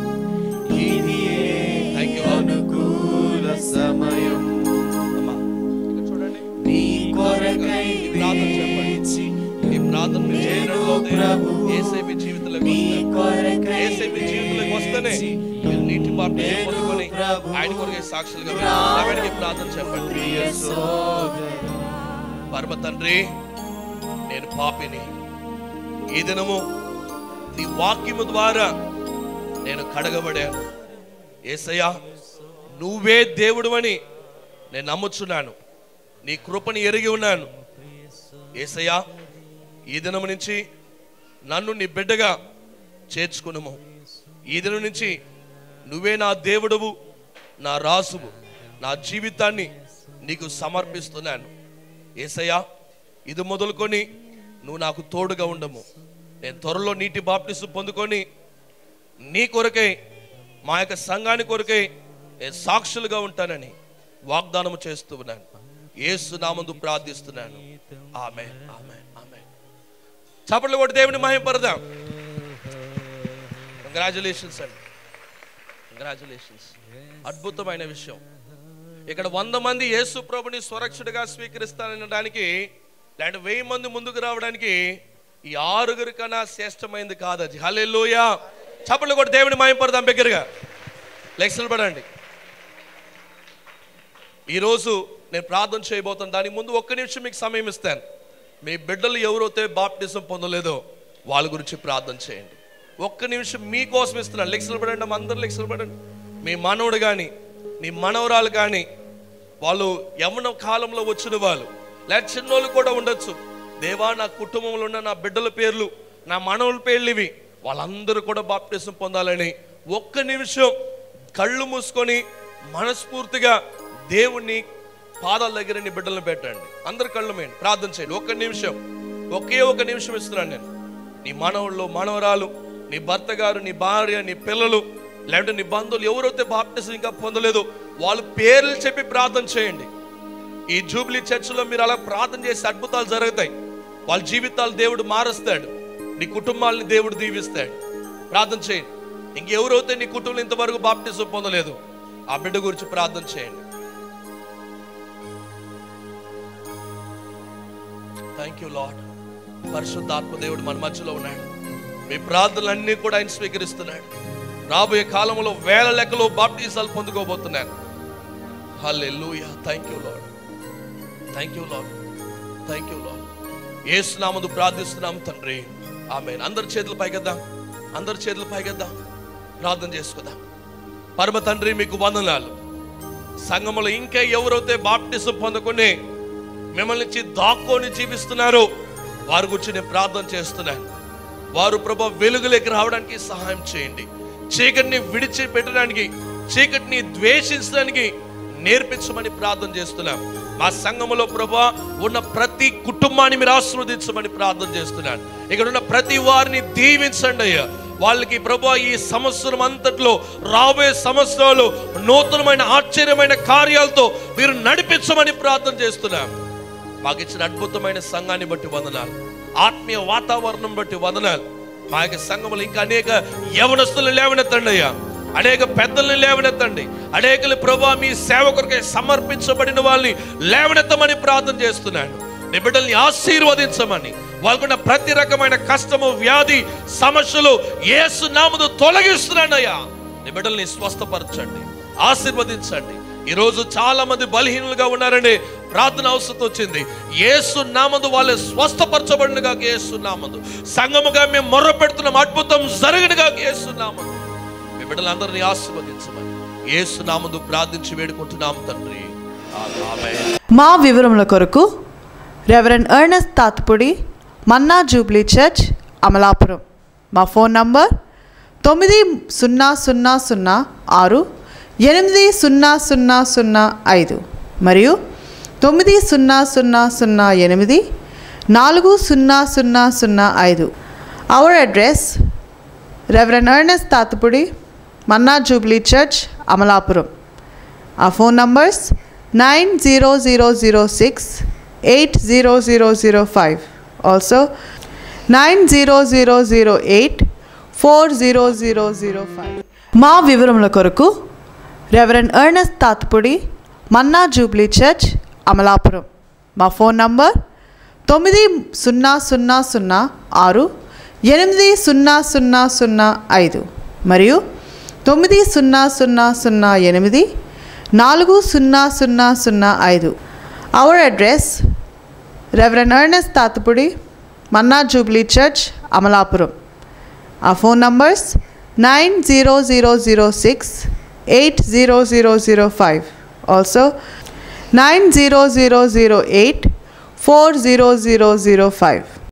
థ్యాంక్ యూ అనుకూల సమయం అమ్మా ఇక్కడ చూడండి నీ కొరకై ఈ ప్రార్థన చెప్పండి ఈ ప్రార్థన మీరు చేయడంలోనే ఏసై మీ జీవితంలోకి వస్తాడు ఏసై మీ జీవితంలోకి వస్తేనే మీరు నీటి బాప్టిజం పొందుకొని ఆయన కొరకే సాక్షులుగా మీరు ఎవరికి ప్రార్థన చెప్పండి పరమ తండ్రి నేను పాపిని ఈ దినము నీ వాక్యము ద్వారా నేను కడగబడాను ఏసయ్యా నువ్వే దేవుడు అని నేను నమ్ముచున్నాను నీ కృపని ఎరిగి ఉన్నాను ఏసయ్యా ఈ దినం నుంచి నన్ను నీ బిడ్డగా చేర్చుకునుము ఈ దినం నుంచి నువ్వే నా దేవుడవు నా రాసువు నా జీవితాన్ని నీకు సమర్పిస్తున్నాను ఏసయ్యా ఇది మొదలుకొని నువ్వు నాకు తోడుగా ఉండము నేను త్వరలో నీటి బాప్టిసు పొందుకొని నీ కొరకై మా యొక్క సంఘాని కొరకై నేను సాక్షులుగా ఉంటానని వాగ్దానం చేస్తూ ఉన్నాను ఏసు నామందు ప్రార్థిస్తున్నాను ఆమె ఆమె ఆమె చప్పట్లు కొట్టి దేవుని మహింపరదాం కంగ్రాచులేషన్స్ అండి కంగ్రాచులేషన్స్ అద్భుతమైన విషయం ఇక్కడ వంద మంది యేసు ప్రభుని స్వరక్షుడిగా స్వీకరిస్తానడానికి లేదంటే వెయ్యి మంది ముందుకు రావడానికి ఈ ఆరుగురు కన్నా శ్రేష్టమైంది కాదు అది హలే లోయ చప్పట్లు కొట్టి దేవుని మహింపరదాం బిగ్గరగా లెక్సలు పడండి ఈరోజు నేను ప్రార్థన చేయబోతాను దానికి ముందు ఒక్క నిమిషం మీకు సమయం ఇస్తాను మీ బిడ్డలు ఎవరైతే బాప్టిజం పొందలేదో వాళ్ళ గురించి ప్రార్థన చేయండి ఒక్క నిమిషం మీకోసం ఇస్తున్నాను లెక్సలు పడండి అమ్మ, అందరు లెక్సలు పడండి మీ మనవడు కానీ నీ మనవరాలు కానీ వాళ్ళు యవన కాలంలో వచ్చిన వాళ్ళు లేదా చిన్నోళ్ళు కూడా ఉండొచ్చు దేవా నా కుటుంబంలో ఉన్న నా బిడ్డల పేర్లు నా మనవుల పేర్లు ఇవి వాళ్ళందరూ కూడా బాప్టిజం పొందాలని ఒక్క నిమిషం కళ్ళు మూసుకొని మనస్ఫూర్తిగా దేవుణ్ణి పాదాల దగ్గర నీ బిడ్డలను పెట్టండి అందరు కళ్ళు మేండి ప్రార్థన చేయండి ఒక్క నిమిషం ఒకే ఒక నిమిషం ఇస్తున్నాను నేను నీ మనవళ్ళు మనవరాలు నీ భర్త గారు నీ భార్య నీ పిల్లలు లేదంటే నీ బంధువులు ఎవరైతే బాప్టిజం ఇంకా పొందలేదు వాళ్ళ పేర్లు చెప్పి ప్రార్థన చేయండి ఈ జూబ్లీ చర్చిలో మీరు అలా ప్రార్థన చేసి అద్భుతాలు జరుగుతాయి వాళ్ళ జీవితాలు దేవుడు మారుస్తాడు నీ కుటుంబాలని దేవుడు దీవిస్తాడు ప్రార్థన చేయండి ఇంకెవరైతే నీ కుటుంబం ఇంతవరకు బాప్టిజం పొందలేదు ఆ బిడ్డ గురించి ప్రార్థన చేయండి థ్యాంక్ యూ లాడ్ పరిశుద్ధాత్మ దేవుడు మన మధ్యలో ఉన్నాడు మీ ప్రార్థనలన్నీ కూడా ఆయన స్వీకరిస్తున్నాడు రాబోయే కాలంలో వేల లెక్కలో బాప్టిజాలు పొందుకోబోతున్నాను hallelujah thank you Lord thank you Lord thank you Lord ఏసునామందు ప్రార్థిస్తున్నాం తండ్రి ఆమె అందరి చేతులు పైకెద్దాం అందరి చేతులు పైకెద్దాం ప్రార్థన చేసుకుందాం పరమ తండ్రి మీకు వందనాలు సంఘములో ఇంకా ఎవరైతే బాప్టిజం పొందుకుని మిమ్మల్ని నుంచి దాక్కొని జీవిస్తున్నారు వారి గురించి నేను ప్రార్థన చేస్తున్నాను వారు ప్రభా వెలుగులోకి రావడానికి సహాయం చేయండి చీకటిని విడిచిపెట్టడానికి చీకటిని ద్వేషించడానికి నేర్పించమని ప్రార్థన చేస్తున్నాం మా సంఘములో ప్రభా ఉన్న ప్రతి కుటుంబాన్ని మీరు ఆశీర్వదించమని ప్రార్థన చేస్తున్నాను ఇక్కడ ఉన్న ప్రతి వారిని దీవించండి అయ్యా వాళ్ళకి ప్రభా ఈ సంవత్సరం అంతట్లో రాబోయే సంవత్సరాలు నూతనమైన ఆశ్చర్యమైన కార్యాలతో మీరు నడిపించమని ప్రార్థన చేస్తున్నాం మాకు ఇచ్చిన అద్భుతమైన సంఘాన్ని బట్టి వందనాలు ఆత్మీయ వాతావరణం బట్టి వందనాలు మా యొక్క సంఘములు ఇంకా అనేక యవనస్తులు లేవనెత్తండి అయ్యా అనేక పెద్దల్ని లేవనెత్తండి అనేకలు ప్రభా మీ సేవకుడికి సమర్పించబడిన వాళ్ళని లేవనెత్తమని ప్రార్థన చేస్తున్నాను నీ బిడ్డల్ని ఆశీర్వదించమని వాళ్ళకున్న ప్రతి రకమైన కష్టము వ్యాధి సమస్యలు ఏసు నామదు తొలగిస్తున్నాను అయ్యా నీ బిడ్డల్ని స్వస్థపరచండి ఆశీర్వదించండి ఈరోజు చాలా మంది బలహీనులుగా ఉన్నారండి ప్రార్థన అవసరం వచ్చింది ఏసు నామందు వాళ్ళు స్వస్థపరచబడినగా ఏసు నామందు సంగముగా మేము మొర్ర పెడుతున్నాం అద్భుతం జరిగినగా ఏసు నామందు మీ బిడ్డలందరినీ ఆశీర్వదించమని ఏసు నామందు ప్రార్థించి వేడుకుంటున్నాం తండ్రి ఆమేన్. మా వివరముల కొరకు reverend Ernest Thathapudi manna jubilee church Amalapuram మా ఫోన్ నంబర్ తొమ్మిది సున్నా సున్నా సున్నా ఆరు ఎనిమిది సున్నా సున్నా సున్నా ఐదు మరియు తొమ్మిది సున్నా సున్నా సున్నా ఎనిమిది నాలుగు సున్నా సున్నా సున్నా ఐదు our address reverend Ernest Thathapudi manna jubilee church Amalapuram Our phone numbers 90006 80005. Also 90008 40005. మా వివరముల కొరకు reverend Ernest Thathapudi manna jubilee church Amalapuram మా ఫోన్ నంబర్ తొమ్మిది సున్నా సున్నా సున్నా ఆరు ఎనిమిది సున్నా సున్నా సున్నా ఐదు మరియు తొమ్మిది సున్నా సున్నా సున్నా ఎనిమిది నాలుగు సున్నా సున్నా సున్నా ఐదు our address reverend Ernest Thathapudi manna jubilee church Amalapuram ఆ phone numbers nine zero zero zero six eight zero zero zero five also nine zero zero zero eight four zero zero zero five